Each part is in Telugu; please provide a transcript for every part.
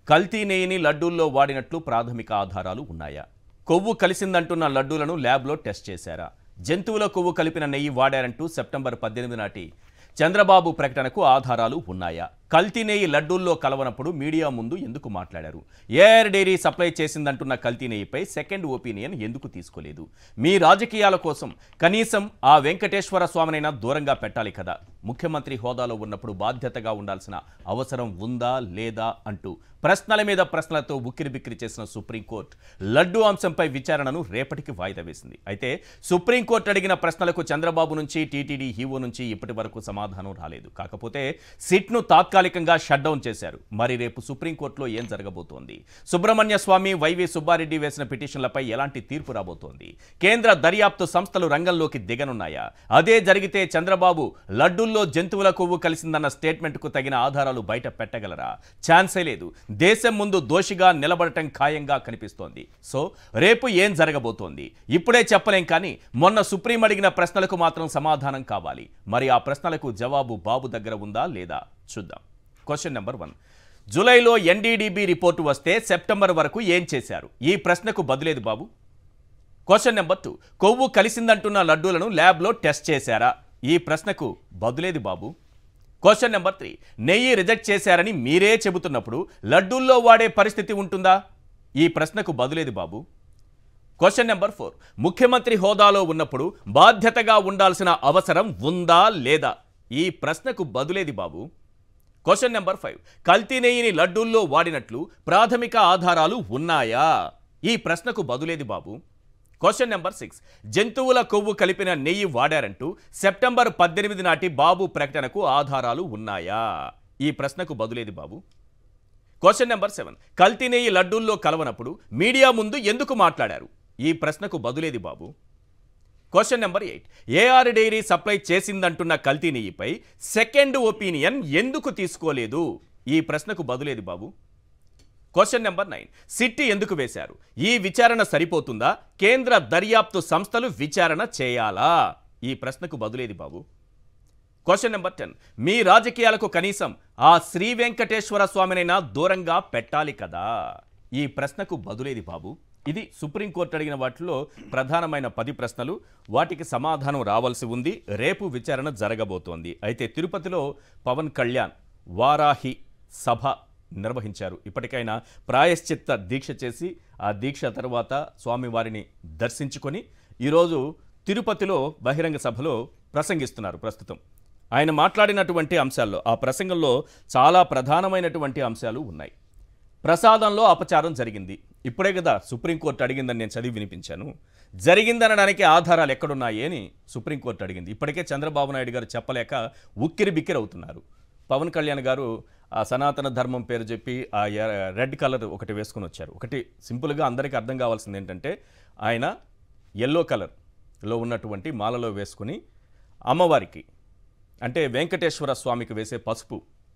కల్తీ నెయ్యిని లడ్డూల్లో వాడినట్లు ప్రాథమిక ఆధారాలు ఉన్నాయా కొవ్వు కలిసిందంటున్న లడ్డూలను ల్యాబ్లో టెస్ట్ చేశారా జంతువుల కొవ్వు కలిపిన నెయ్యి వాడారంటూ సెప్టెంబర్ పద్దెనిమిది నాటి చంద్రబాబు ప్రకటనకు ఆధారాలు ఉన్నాయా కల్తీ నెయ్యి లడ్డూల్లో కలవనప్పుడు మీడియా ముందు ఎందుకు మాట్లాడారు ఏఆర్ డైరీ సప్లై చేసిందంటున్న కల్తీ నెయ్యిపై సెకండ్ ఒపీనియన్ ఎందుకు తీసుకోలేదు మీ రాజకీయాల కోసం కనీసం ఆ వెంకటేశ్వర స్వామినైనా దూరంగా పెట్టాలి కదా ముఖ్యమంత్రి హోదాలో ఉన్నప్పుడు బాధ్యతగా ఉండాల్సిన అవసరం ఉందా లేదా అంటూ ప్రశ్నల మీద ప్రశ్నలతో ఉక్కిరిబిక్కిరి చేసిన సుప్రీంకోర్టు లడ్డూ అంశంపై విచారణను రేపటికి వాయిదా వేసింది అయితే సుప్రీంకోర్టు అడిగిన ప్రశ్నలకు చంద్రబాబు నుంచి టీటీడీ హీవో నుంచి ఇప్పటి వరకు సమాధానం రాలేదు కాకపోతే సిట్ను తాత్కాలికంగా షట్ డౌన్ చేశారు మరి రేపు సుప్రీంకోర్టులో ఏం జరగబోతోంది సుబ్రహ్మణ్య స్వామి వైవి సుబ్బారెడ్డి వేసిన పిటిషన్లపై ఎలాంటి తీర్పు రాబోతోంది కేంద్ర దర్యాప్తు సంస్థలు రంగంలోకి దిగనున్నాయా అదే జరిగితే చంద్రబాబు లడ్డూల్లో జంతువుల కొవ్వు కలిసిందన్న స్టేట్మెంట్కు తగిన ఆధారాలు బయట పెట్టగలరా ఛాన్సే లేదు దేశం ముందు దోషిగా నిలబడటం ఖాయంగా కనిపిస్తోంది సో రేపు ఏం జరగబోతోంది ఇప్పుడే చెప్పలేం కానీ మొన్న సుప్రీం అడిగిన ప్రశ్నలకు మాత్రం సమాధానం కావాలి మరి ఆ ప్రశ్నలకు జవాబు బాబు దగ్గర ఉందా లేదా చూద్దాం క్వశ్చన్ నెంబర్ వన్ జూలైలో ఎన్డీడీబీ రిపోర్టు వస్తే సెప్టెంబర్ వరకు ఏం చేశారు ఈ ప్రశ్నకు బదులేదు బాబు క్వశ్చన్ నెంబర్ టూ కొవ్వు కలిసిందంటున్న లడ్డూలను ల్యాబ్లో టెస్ట్ చేశారా ఈ ప్రశ్నకు బదులేది బాబు క్వశ్చన్ నెంబర్ త్రీ నెయ్యి రిజెక్ట్ చేశారని మీరే చెబుతున్నప్పుడు లడ్డూల్లో వాడే పరిస్థితి ఉంటుందా ఈ ప్రశ్నకు బదులేది బాబు క్వశ్చన్ నెంబర్ ఫోర్ ముఖ్యమంత్రి హోదాలో ఉన్నప్పుడు బాధ్యతగా ఉండాల్సిన అవసరం ఉందా లేదా ఈ ప్రశ్నకు బదులేది బాబు క్వశ్చన్ నెంబర్ ఫైవ్ కల్తీ నెయ్యిని లడ్డూల్లో వాడినట్లు ప్రాథమిక ఆధారాలు ఉన్నాయా ఈ ప్రశ్నకు బదులేది బాబు క్వశ్చన్ నెంబర్ సిక్స్ జంతువుల కొవ్వు కలిపిన నెయ్యి వాడారంటూ సెప్టెంబర్ పద్దెనిమిది నాటి బాబు ప్రకటనకు ఆధారాలు ఉన్నాయా ఈ ప్రశ్నకు బదులేది బాబు క్వశ్చన్ నెంబర్ సెవెన్ కల్తీ నెయ్యి లడ్డూల్లో కలవనప్పుడు మీడియా ముందు ఎందుకు మాట్లాడారు ఈ ప్రశ్నకు బదులేది Babu question number eight AR dairy supply చేసిందంటున్న కల్తీ నెయ్యిపై సెకండ్ ఒపీనియన్ ఎందుకు తీసుకోలేదు ఈ ప్రశ్నకు బదులేది బాబు క్వశ్చన్ నెంబర్ నైన్ సిట్టి ఎందుకు వేశారు ఈ విచారణ సరిపోతుందా కేంద్ర దర్యాప్తు సంస్థలు విచారణ చేయాలా ఈ ప్రశ్నకు బదులేది బాబు క్వశ్చన్ నెంబర్ టెన్ మీ రాజకీయాలకు కనీసం ఆ శ్రీ వెంకటేశ్వర స్వామినైనా దూరంగా పెట్టాలి కదా ఈ ప్రశ్నకు బదులేది బాబు ఇది సుప్రీంకోర్టు అడిగిన వాటిలో ప్రధానమైన పది ప్రశ్నలు వాటికి సమాధానం రావాల్సి ఉంది రేపు విచారణ జరగబోతోంది అయితే తిరుపతిలో పవన్ కళ్యాణ్ వారాహి సభ నిర్వహించారు ఇప్పటికైనా ప్రాయశ్చిత్త దీక్ష చేసి ఆ దీక్ష తర్వాత స్వామివారిని దర్శించుకొని ఈరోజు తిరుపతిలో బహిరంగ సభలో ప్రసంగిస్తున్నారు ప్రస్తుతం ఆయన మాట్లాడినటువంటి అంశాల్లో ఆ ప్రసంగంలో చాలా ప్రధానమైనటువంటి అంశాలు ఉన్నాయి ప్రసాదంలో అపచారం జరిగింది ఇప్పుడే కదా సుప్రీంకోర్టు అడిగిందని నేను చదివి వినిపించాను జరిగిందనడానికి ఆధారాలు ఎక్కడున్నాయి అని సుప్రీంకోర్టు అడిగింది ఇప్పటికే చంద్రబాబు నాయుడు గారు చెప్పలేక ఉక్కిరి బిక్కిరి అవుతున్నారు పవన్ కళ్యాణ్ గారు ఆ సనాతన ధర్మం పేరు చెప్పి ఆ ఎ- రెడ్ కలర్ ఒకటి వేసుకొని వచ్చారు ఒకటి సింపుల్గా అందరికీ అర్థం కావాల్సింది ఏంటంటే ఆయన ఎల్లో కలర్లో ఉన్నటువంటి మాలలో వేసుకుని అమ్మవారికి అంటే వెంకటేశ్వర స్వామికి వేసే పసుపు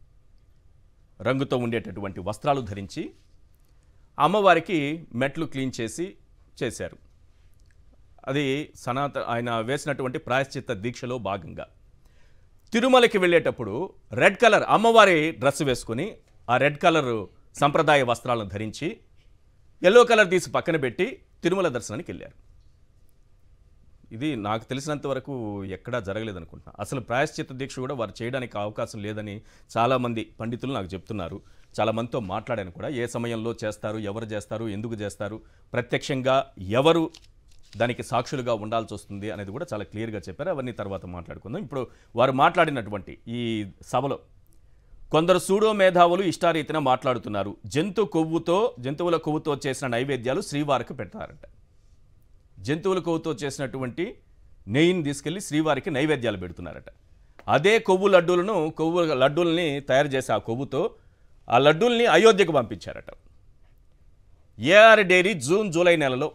రంగుతో ఉండేటటువంటి వస్త్రాలు ధరించి అమ్మవారికి మెట్లు క్లీన్ చేసి చేశారు అది సనాత ఆయన వేసినటువంటి ప్రాయశ్చిత్త దీక్షలో భాగంగా తిరుమలకి వెళ్ళేటప్పుడు రెడ్ కలర్ అమ్మవారి డ్రెస్ వేసుకుని ఆ రెడ్ కలర్ సంప్రదాయ వస్త్రాలను ధరించి ఎల్లో కలర్ తీసి పక్కన పెట్టి తిరుమల దర్శనానికి వెళ్ళారు ఇది నాకు తెలిసినంత వరకు ఎక్కడా జరగలేదు అనుకుంటున్నా అసలు ప్రాయశ్చిత్త దీక్ష కూడా వారు చేయడానికి అవకాశం లేదని చాలామంది పండితులు నాకు చెప్తున్నారు చాలామందితో మాట్లాడాను కూడా ఏ సమయంలో చేస్తారు ఎవరు చేస్తారు ఎందుకు చేస్తారు ప్రత్యక్షంగా ఎవరు దానికి సాక్షులుగా ఉండాల్సి వస్తుంది అనేది కూడా చాలా క్లియర్గా చెప్పారు అవన్నీ తర్వాత మాట్లాడుకుందాం ఇప్పుడు వారు మాట్లాడినటువంటి ఈ సభలో కొందరు సూడో మేధావులు ఇష్టారీతిన మాట్లాడుతున్నారు జంతు కొవ్వుతో జంతువుల కొవ్వుతో చేసిన నైవేద్యాలు శ్రీవారికి పెడతారంట జంతువుల కొవ్వుతో చేసినటువంటి నెయ్యిని తీసుకెళ్లి శ్రీవారికి నైవేద్యాలు పెడుతున్నారట అదే కొవ్వు లడ్డూలను కొవ్వు లడ్డూల్ని తయారు చేసి ఆ కొవ్వుతో ఆ లడ్డూల్ని అయోధ్యకు పంపించారట ఏఆర్ డైరీ జూన్ జూలై నెలలో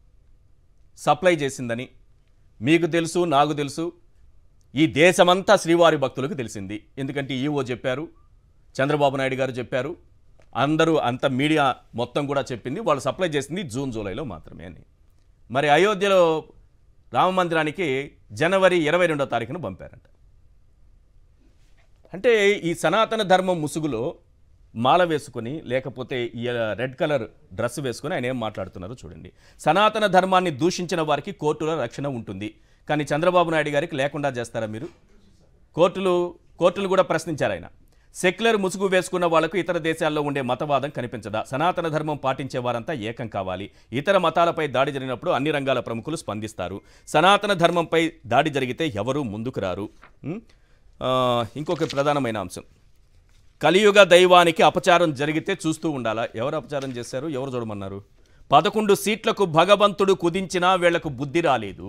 సప్లై చేసిందని మీకు తెలుసు నాకు తెలుసు ఈ దేశమంతా శ్రీవారి భక్తులకు తెలిసింది ఎందుకంటే ఈఓ చెప్పారు చంద్రబాబు నాయుడు గారు చెప్పారు అందరూ అంత మీడియా మొత్తం కూడా చెప్పింది వాళ్ళు సప్లై చేసింది జూన్ జూలైలో మాత్రమే అని మరి అయోధ్యలో రామ మందిరానికి జనవరి ఇరవై రెండో తారీఖున పంపారంట అంటే ఈ సనాతన ధర్మం ముసుగులో మాల వేసుకొని లేకపోతే ఈ రెడ్ కలర్ డ్రెస్ వేసుకొని ఆయన ఏం మాట్లాడుతున్నారో చూడండి సనాతన ధర్మాన్ని దూషించిన వారికి కోర్టులో రక్షణ ఉంటుంది కానీ చంద్రబాబు నాయుడు గారికి లేకుండా చేస్తారా మీరు కోర్టులు కోర్టులు కూడా ప్రశ్నించారు ఆయన సెక్యులర్ ముసుగు వేసుకున్న వాళ్లకు ఇతర దేశాల్లో ఉండే మతవాదం కనిపించదా సనాతన ధర్మం పాటించే వారంతా ఏకం కావాలి ఇతర మతాలపై దాడి జరిగినప్పుడు అన్ని రంగాల ప్రముఖులు స్పందిస్తారు సనాతన ధర్మంపై దాడి జరిగితే ఎవరూ ముందుకు రారు ఉం? ఆ, ఇంకొక ప్రధానమైన అంశం కలియుగ దైవానికి అపచారం జరిగితే చూస్తూ ఉండాలా ఎవరు అపచారం చేశారు ఎవరు చూడమన్నారు పదకొండు సీట్లకు భగవంతుడు కుదించినా వీళ్లకు బుద్ధి రాలేదు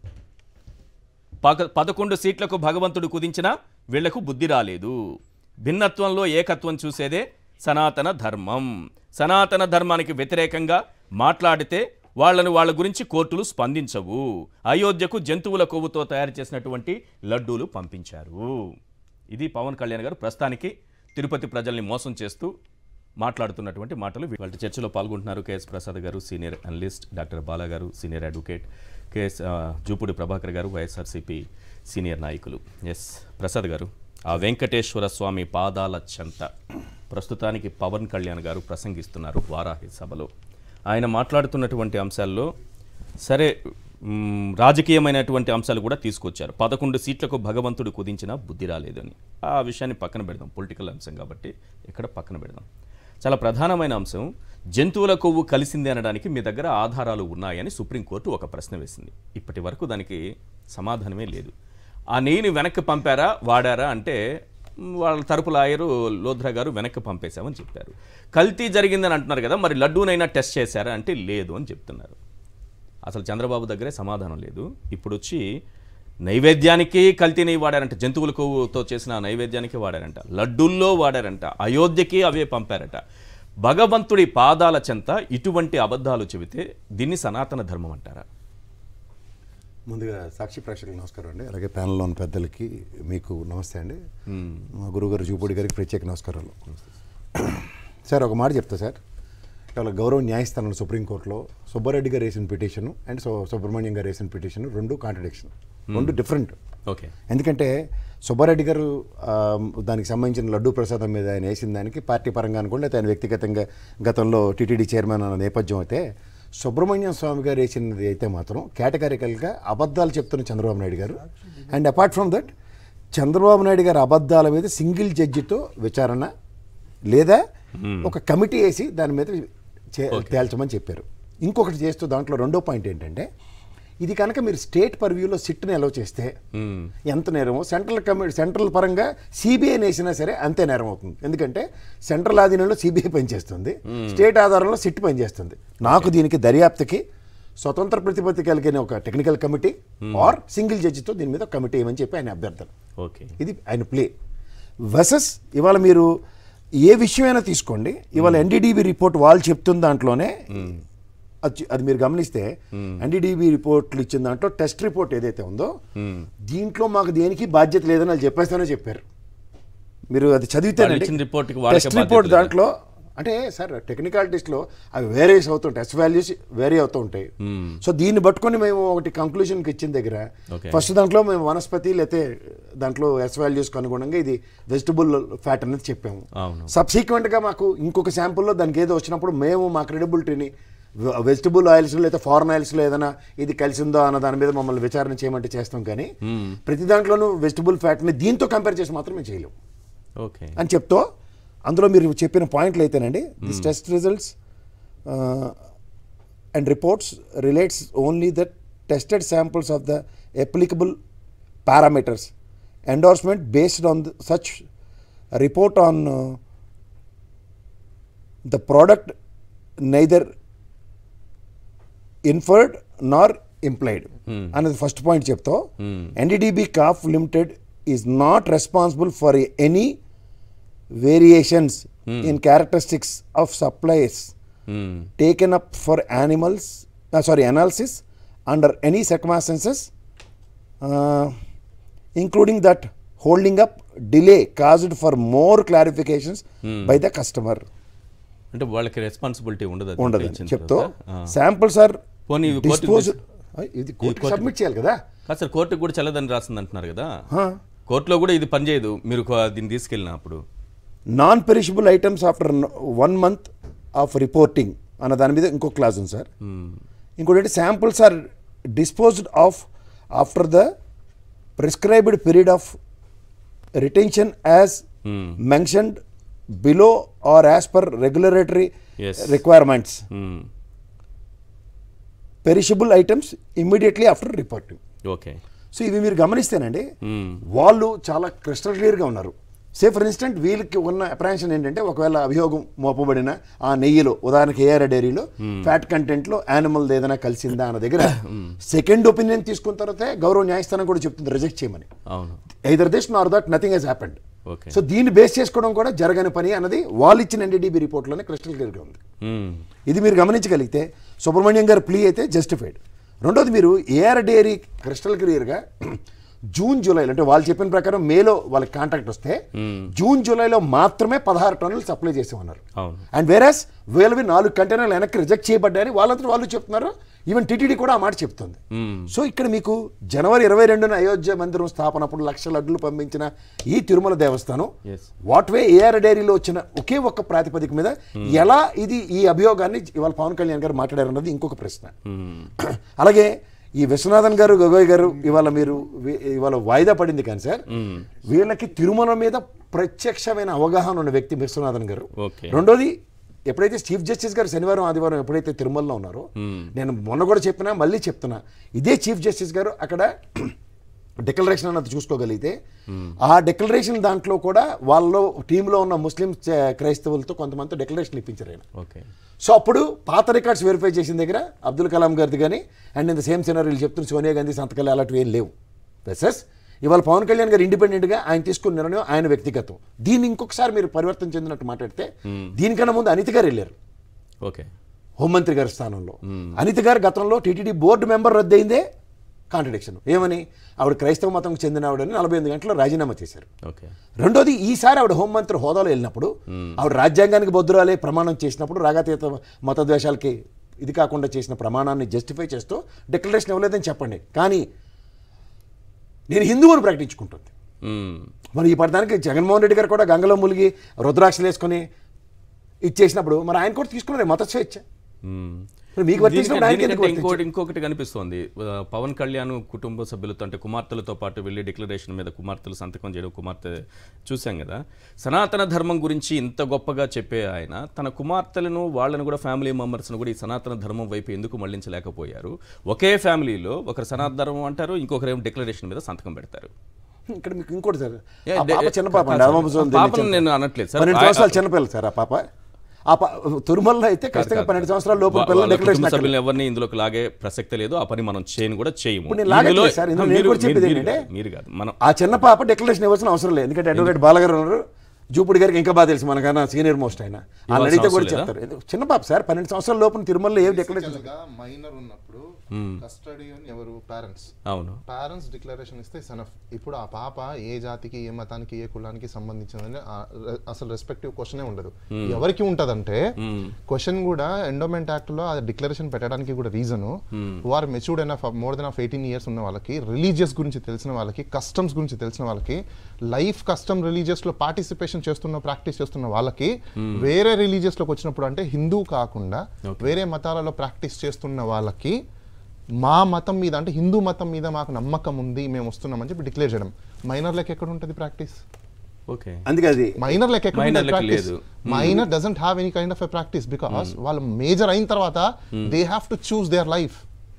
పగ పదకొండు సీట్లకు భగవంతుడు కుదించినా వీళ్లకు బుద్ధి రాలేదు భిన్నత్వంలో ఏకత్వం చూసేదే సనాతన ధర్మం సనాతన ధర్మానికి వ్యతిరేకంగా మాట్లాడితే వాళ్ళను వాళ్ళ గురించి కోర్టులు స్పందించవు అయోధ్యకు జంతువుల కొవ్వుతో తయారు చేసినటువంటి లడ్డూలు పంపించారు ఇది పవన్ కళ్యాణ్ గారు ప్రస్తుతానికి తిరుపతి ప్రజల్ని మోసం చేస్తూ మాట్లాడుతున్నటువంటి మాటలు వాళ్ళ చర్చలో పాల్గొంటున్నారు కేఎస్ ప్రసాద్ గారు సీనియర్ అనలిస్ట్ డాక్టర్ బాలా గారు సీనియర్ అడ్వకేట్ కేఎస్ ఆ, జూపూడి ప్రభాకర్ గారు వైఎస్ఆర్సీపీ సీనియర్ నాయకులు ఎస్ ప్రసాద్ గారు ఆ వెంకటేశ్వర స్వామి పాదాల చెంత ప్రస్తుతానికి పవన్ కళ్యాణ్ గారు ప్రసంగిస్తున్నారు వారాహి సభలో ఆయన మాట్లాడుతున్నటువంటి అంశాల్లో సరే మ్, రాజకీయమైనటువంటి అంశాలు కూడా తీసుకొచ్చారు పదకొండు సీట్లకు భగవంతుడు కుదించినా బుద్ధి రాలేదని ఆ విషయాన్ని పక్కన పెడదాం పొలిటికల్ అంశం కాబట్టి ఇక్కడ పక్కన పెడదాం చాలా ప్రధానమైన అంశం జంతువుల కొవ్వు కలిసింది అనడానికి మీ దగ్గర ఆధారాలు ఉన్నాయని సుప్రీంకోర్టు ఒక ప్రశ్న వేసింది ఇప్పటి వరకు దానికి సమాధానమే లేదు ఆ నెయ్యిని వెనక్కి పంపారా వాడారా అంటే మ్, వాళ్ళ తరపు లాయరు లోధ్రా గారు వెనక్కి పంపేశామని చెప్పారు కల్తీ జరిగిందని అంటున్నారు కదా మరి లడ్డూనైనా టెస్ట్ చేశారా అంటే లేదు అని చెప్తున్నారు అసలు చంద్రబాబు దగ్గరే సమాధానం లేదు ఇప్పుడు వచ్చి నైవేద్యానికి కల్తీ నెయ్యి వాడారంట జంతువుల కొవ్వుతో చేసిన ఆ నైవేద్యానికి వాడారంట లడ్డూల్లో వాడారంట అయోధ్యకి అవే పంపారట భగవంతుడి పాదాల చెంత ఇటువంటి అబద్ధాలు చెబితే దీన్ని సనాతన ధర్మం అంటారా ముందుగా సాక్షి ప్రేక్షకులకు నమస్కారం అండి అలాగే ప్యానల్లో ఉన్న పెద్దలకి మీకు నమస్తే అండి మా గురువుగారు జూపూడి గారికి ప్రత్యేక నమస్కారాలు సార్ ఒక మాట చెప్తా సార్ ఇవాళ గౌరవ న్యాయస్థానంలో సుప్రీంకోర్టులో సుబ్బారెడ్డి గారు వేసిన పిటిషన్ అండ్ సు సుబ్రహ్మణ్యం గారు వేసిన పిటిషన్ రెండు కాంట్రడిక్షన్ రెండు డిఫరెంట్ ఓకే ఎందుకంటే సుబ్బారెడ్డి గారు ఆ, దానికి సంబంధించిన లడ్డూ ప్రసాదం మీద ఆయన వేసిన దానికి పార్టీ పరంగా అనుకోండి లేకపోతే ఆయన వ్యక్తిగతంగా గతంలో టీటీడీ చైర్మన్ అన్న నేపథ్యం అయితే సుబ్రహ్మణ్యం స్వామి గారు వేసినది అయితే మాత్రం కేటగారికల్గా అబద్ధాలు చెప్తున్న చంద్రబాబు నాయుడు గారు and apart from that Chandrababu Naidu గారి అబద్ధాల మీద సింగిల్ జడ్జితో విచారణ లేదా ఒక కమిటీ వేసి దాని మీద చే- తేల్చమని చెప్పారు ఇంకొకటి చేస్తూ దాంట్లో రెండో పాయింట్ ఏంటంటే ఇది కనుక మీరు స్టేట్ పర్వ్యూలో సిట్ని అలౌ చేస్తే ఎంత నేరమో సెంట్రల్ కమి సెంట్రల్ పరంగా సిబిఐ వేసినా సరే అంతే నేరం అవుతుంది ఎందుకంటే సెంట్రల్ ఆధీనంలో సిబిఐ పనిచేస్తుంది స్టేట్ ఆధారంలో సిట్ పనిచేస్తుంది నాకు దీనికి దర్యాప్తుకి స్వతంత్ర ప్రతిపత్తి కలిగిన ఒక టెక్నికల్ కమిటీ ఆర్ సింగిల్ జడ్జితో దీని మీద ఒక కమిటీ ఏమని చెప్పి ఆయన అభ్యర్థన ఓకే ఇది ఆయన ప్లే వర్సెస్ ఇవాళ మీరు ఏ విషయమైనా తీసుకోండి ఇవాళ ఎన్డీడీబీ రిపోర్ట్ వాళ్ళు చెప్తున్న దాంట్లోనే అది అది మీరు గమనిస్తే ఎన్డీడీబీ రిపోర్ట్లు ఇచ్చిన దాంట్లో టెస్ట్ రిపోర్ట్ ఏదైతే ఉందో దీంట్లో మాకు దేనికి బాధ్యత లేదని వాళ్ళు చెప్పేస్తానే చెప్పారు మీరు అది చదివితే వాళ్ళు ఇచ్చిన రిపోర్ట్కి వాళ్ళకే టెస్ట్ బాధ్యత రిపోర్ట్ లేదా? దాంట్లో అంటే సార్ టెక్నికాలిటీస్లో అవి వేరియస్ అవుతుంటాయి ఎస్ వాల్యూస్ వేరీ అవుతూ ఉంటాయి సో దీన్ని పట్టుకొని మేము ఒకటి కంక్లూజన్కి ఇచ్చిన దగ్గర Okay. ఫస్ట్ దాంట్లో మేము వనస్పతి లేకపోతే దాంట్లో ఎస్ వాల్యూస్కి అనుగుణంగా ఇది వెజిటబుల్ ఫ్యాట్ అనేది చెప్పాము అవును. సబ్సీక్వెంట్గా మాకు ఇంకొక శాంపుల్లో దానికి ఏదో వచ్చినప్పుడు మేము మా క్రెడిబిలిటీని వెజిటబుల్ ఆయిల్స్ లేకపోతే ఫారెన్ ఆయిల్స్లో ఏదైనా ఇది కలిసిందో అన్న దాని మీద మమ్మల్ని విచారణ చేయమంటే చేస్తాం కానీ ప్రతి దాంట్లోనూ వెజిటబుల్ ఫ్యాట్ని దీంతో కంపేర్ చేసి మాత్రం మేము చేయలేము ఓకే అని చెప్తూ అందులో మీరు చెప్పిన పాయింట్లు అయితేనండి this test results and reports relates only the tested samples of the applicable parameters endorsement based on such report on the product neither inferred nor implied అనేది ఫస్ట్ పాయింట్ చెప్తావు ఎన్డీడీబీ కాఫ్ limited is not responsible for any variations in characteristics of supplies taken up for animals, uh, sorry, analysis under any circumstances, uh, including that holding up delay caused for more clarifications by the customer. అంటే వాళ్ళకి రెస్పాన్సిబిలిటీ ఉండదు అది ఉండదు ఇచ్చిన చెప్తూ తర్వాత. ఆ. శాంపుల్స్ ఆర్ పోనీ ఇవి కోర్టుకు డిస్పోజ్డ్ ఇది కోర్టు సబ్మిట్ చేయాలి కదా కాదు సార్ కోర్టుకు కూడా చెల్లదని రాసింది అంటున్నారు కదా హా. కోర్టులో కూడా ఇది పనిచేయదు మీరు కో- దీన్ని తీసుకెళ్ళినప్పుడు non perishable items after one month of reporting అన్న దాని మీద ఇంకో క్లాజ్ ఉంది సార్ ఇంకోటి samples are disposed of after the prescribed period of retention as mentioned below or as per regulatory Yes. Requirements hmm. Perishable items immediately after reporting okay so ఇవి మీరు గమనిస్తేనండి మ్మ్. వాళ్ళు చాలా క్రిస్టల్ క్లియర్గా ఉన్నారు సే ఫర్ ఇన్స్టెంట్ వీళ్ళకి ఉన్న అప్రహెన్షన్ ఏంటంటే ఒకవేళ అభియోగం మోపబడిన ఆ నెయ్యిలో ఉదాహరణకి ఏఆర్ డైరీలో ఫ్యాట్ కంటెంట్లో యానిమల్ ఏదైనా కలిసిందా అన్న దగ్గర సెకండ్ ఒపీనియన్ తీసుకున్న తర్వాత గౌరవ న్యాయస్థానం కూడా చెప్తుంది రిజెక్ట్ చేయమని అవును either this nor that nothing has happened okay so దీన్ని బేస్ చేసుకోవడం కూడా జరగని పని అన్నది వాళ్ళు ఇచ్చిన ఎన్డీడీబీ రిపోర్ట్లోనే క్రిస్టల్ క్లియర్గా ఉంది మ్మ్. ఇది మీరు గమనించగలిగితే సుబ్రహ్మణ్యం గారి ప్లీ అయితే జస్టిఫైడ్ రెండోది మీరు ఏఆర్ డైరీ క్రిస్టల్ క్లియర్గా జూన్ జూలైలో అంటే వాళ్ళు చెప్పిన ప్రకారం మేలో వాళ్ళకి కాంట్రాక్ట్ వస్తే జూన్ జూలైలో మాత్రమే పదహారు టన్నులు సప్లై చేసేమన్నారు అవును అండ్ వేరస్ వీళ్ళవి నాలుగు కంటైనర్లు వెనక్కి రిజెక్ట్ చేయబడ్డాయని వాళ్ళంతా వాళ్ళు చెప్తున్నారు ఈవెన్ టీటీడీ కూడా ఆ మాట చెప్తుంది మ్మ్. సో ఇక్కడ మీకు జనవరి ఇరవై రెండున అయోధ్య మందిరం స్థాపనప్పుడు లక్ష లడ్డులు పంపించిన ఈ తిరుమల దేవస్థానం Yes. వాట్ వే ఏఆర్ డైరీలో వచ్చిన ఒకే ఒక్క ప్రాతిపదిక మీద ఎలా ఇది ఈ అభియోగాన్ని ఇవాళ పవన్ కళ్యాణ్ గారు మాట్లాడారన్నది ఇంకొక ప్రశ్న మ్మ్. అలాగే ఈ విశ్వనాథన్ గారు గొగోయ్ గారు ఇవాళ మీరు వి- ఇవాళ వాయిదా పడింది కానీ సార్ వీళ్ళకి తిరుమల మీద ప్రత్యక్షమైన అవగాహన ఉన్న వ్యక్తి విశ్వనాథన్ గారు ఓకే రెండోది ఎప్పుడైతే చీఫ్ జస్టిస్ గారు శనివారం ఆదివారం ఎప్పుడైతే తిరుమలలో ఉన్నారో నేను మొన్న కూడా చెప్పినా మళ్ళీ చెప్తున్నా ఇదే చీఫ్ జస్టిస్ గారు అక్కడ డిక్లరేషన్ అన్నది చూసుకోగలిగితే ఆ డిక్లరేషన్ దాంట్లో కూడా వాళ్ళలో టీంలో ఉన్న ముస్లిం చ- క్రైస్తవులతో కొంతమంది డిక్లరేషన్ ఇప్పించారు ఆయన ఓకే సో అప్పుడు పాత రికార్డ్స్ వెరిఫై చేసిన దగ్గర అబ్దుల్ కలాం గారిది కానీ అండ్ ఇన్ ద సేమ్ సినారీలు చెప్తున్న సోనియా గాంధీ సంతకాలు అలాంటివి ఏం లేవు ప్లసెస్ ఇవాళ పవన్ కళ్యాణ్ గారు ఇండిపెండెంట్గా ఆయన తీసుకున్న నిర్ణయం ఆయన వ్యక్తిగతం దీన్ని ఇంకొకసారి మీరు పరివర్తన చెందినట్టు మాట్లాడితే దీనికన్నా ముందు అనిత గారు వెళ్ళారు ఓకే హోంమంత్రి గారి స్థానంలో అనిత గారు గతంలో టీటీడీ బోర్డు మెంబర్ రద్దయిందే కాంట్రడిక్షన్ ఏమని ఆవిడ క్రైస్తవ మతంకు చెందిన ఆవిడని నలభై ఎనిమిది గంటల్లో రాజీనామా చేశారు ఓకే రెండోది ఈసారి ఆవిడ హోంమంత్రి హోదాలో వెళ్ళినప్పుడు ఆవిడ రాజ్యాంగానికి బొద్దురాలే ప్రమాణం చేసినప్పుడు రాగాతీత మతద్వేషాలకి ఇది కాకుండా చేసిన ప్రమాణాన్ని జస్టిఫై చేస్తూ డిక్లరేషన్ ఇవ్వలేదని చెప్పండి కానీ నేను హిందువుని ప్రకటించుకుంటుంది మ్మ్. మరి ఈ పడడానికి జగన్మోహన్ రెడ్డి గారు కూడా గంగలో ములిగి రుద్రాక్షలు వేసుకొని ఇచ్చేసినప్పుడు మరి ఆయన కూడా తీసుకున్నారు మత స్వేచ్ఛ మ్మ్. మరి మీకు వర్తించినప్పుడు దీనికంటే- ఆయనకి ఎందుకు దీనికంటే వర్తించదు? ఇంకోటి ఇంకొకటి కనిపిస్తోంది ఆ, పవన్ కళ్యాణ్ కుటుంబ సభ్యులతో అంటే కుమార్తెలతో పాటు వెళ్ళి డిక్లరేషన్ మీద కుమార్తెలు సంతకం చేయడం కుమార్తె చూశాం కదా సనాతన ధర్మం గురించి ఇంత గొప్పగా చెప్పే ఆయన తన కుమార్తెలను వాళ్ళను కూడా ఫ్యామిలీ మెంబర్స్ను కూడా ఈ సనాతన ధర్మం వైపు ఎందుకు మళ్లించలేకపోయారు ఒకే ఫ్యామిలీలో ఒకరు సనాతన ధర్మం అంటారు ఇంకొకరు ఏమో డిక్లరేషన్ మీద సంతకం పెడతారు ఇక్కడ మీకు ఇంకోటి సార్ ఏ, ఆ పాప డే- చిన్న పాప కాదు అండి సార్. అల్మోజోన్ పాపను చిన్న- నేను అనట్లేదు సార్. పన్నెండు ఆ- సంవత్సరాలు చిన్నపిల్ల సార్ ఆ పాప ఆ పా తిరుమలలో అయితే ఖచ్చితంగా పన్నెండు సంవత్సరాల లోపు వా- పిల్లలు వాళ్ళ డిక్లరేషన్ కుటుంబ అక్కడ- సభ్యులను ఎవరిని ఇందులోకి లాగే ప్రసక్తి లేదు ఆ పని మనం చేయను కూడా చేయము ఇప్పుడు నేను లాగట్లేదు ఇందులో- సార్, ఇందులో నేను మీరు- కూడా చెప్పేది మీరు- ఏంటంటే- మీరు కాదు మనం ఆ చిన్న పాప డిక్లరేషన్ ఇవ్వాల్సిన అవసరం లేదు ఎందుకంటే అడ్వకేట్ బాలగారు ఉన్నారు జూపుడి గారికి ఇంకా బాగా తెలుసు మనకన్నా సీనియర్ మోస్ట్ ఆయన వాళ్ళు అడిగితే కూడా అవసరం చెప్తారు ఎందుకు- చిన్న పాప సార్ పన్నెండు సంవత్సరాల లోపు తిరుమలలో ఏ డిక్లరేషన్ బేసికల్గా మైనర్ ఉన్నప్పుడు కస్టడియన్ ఎవరు పేరెంట్స్ అవును పేరెంట్స్ డిక్లరేషన్ ఇస్తే సనఫ్ ఇప్పుడు ఆ పాప ఏ జాతికి ఏ మతానికి ఏ కులానికి సంబంధించిందని ఆ రె- అసలు రెస్పెక్టివ్ క్వశ్చనే ఉండదు ఎవరికి ఉంటదంటే క్వశ్చన్ కూడా ఎండోమెంట్ యాక్ట్ లో ఆ డిక్లరేషన్ పెట్టడానికి కూడా రీజన్ వారు matured enough more then of eighteen years ఉన్న వాళ్ళకి రిలీజియస్ గురించి తెలిసిన వాళ్ళకి కస్టమ్స్ గురించి తెలిసిన వాళ్ళకి లైఫ్ కస్టమ్ రిలీజియస్ లో పార్టిసిపేషన్ చేస్తున్న ప్రాక్టీస్ చేస్తున్న వాళ్ళకి వేరే రిలీజియస్ లోకి వచ్చినప్పుడు అంటే హిందూ కాకుండా వేరే మతాలలో ప్రాక్టీస్ చేస్తున్న వాళ్ళకి మా మతం మీద అంటే హిందూ మతం మీద మాకు నమ్మకం ఉంది మేము వస్తున్నామని చెప్పి డిక్లేర్ చేయడం మైనర్ లెక్క ఎక్కడ ఉంటుంది ప్రాక్టీస్ ఓకే అందుకే అది మైనర్ లెక్క ఎక్కడ Minor ఉంటుంది లెక్క ప్రాక్టీస్ లేదు. Minor doesn't have any kind of a practice because వాళ్ళు మేజర్ అయిన తర్వాత they have to choose their life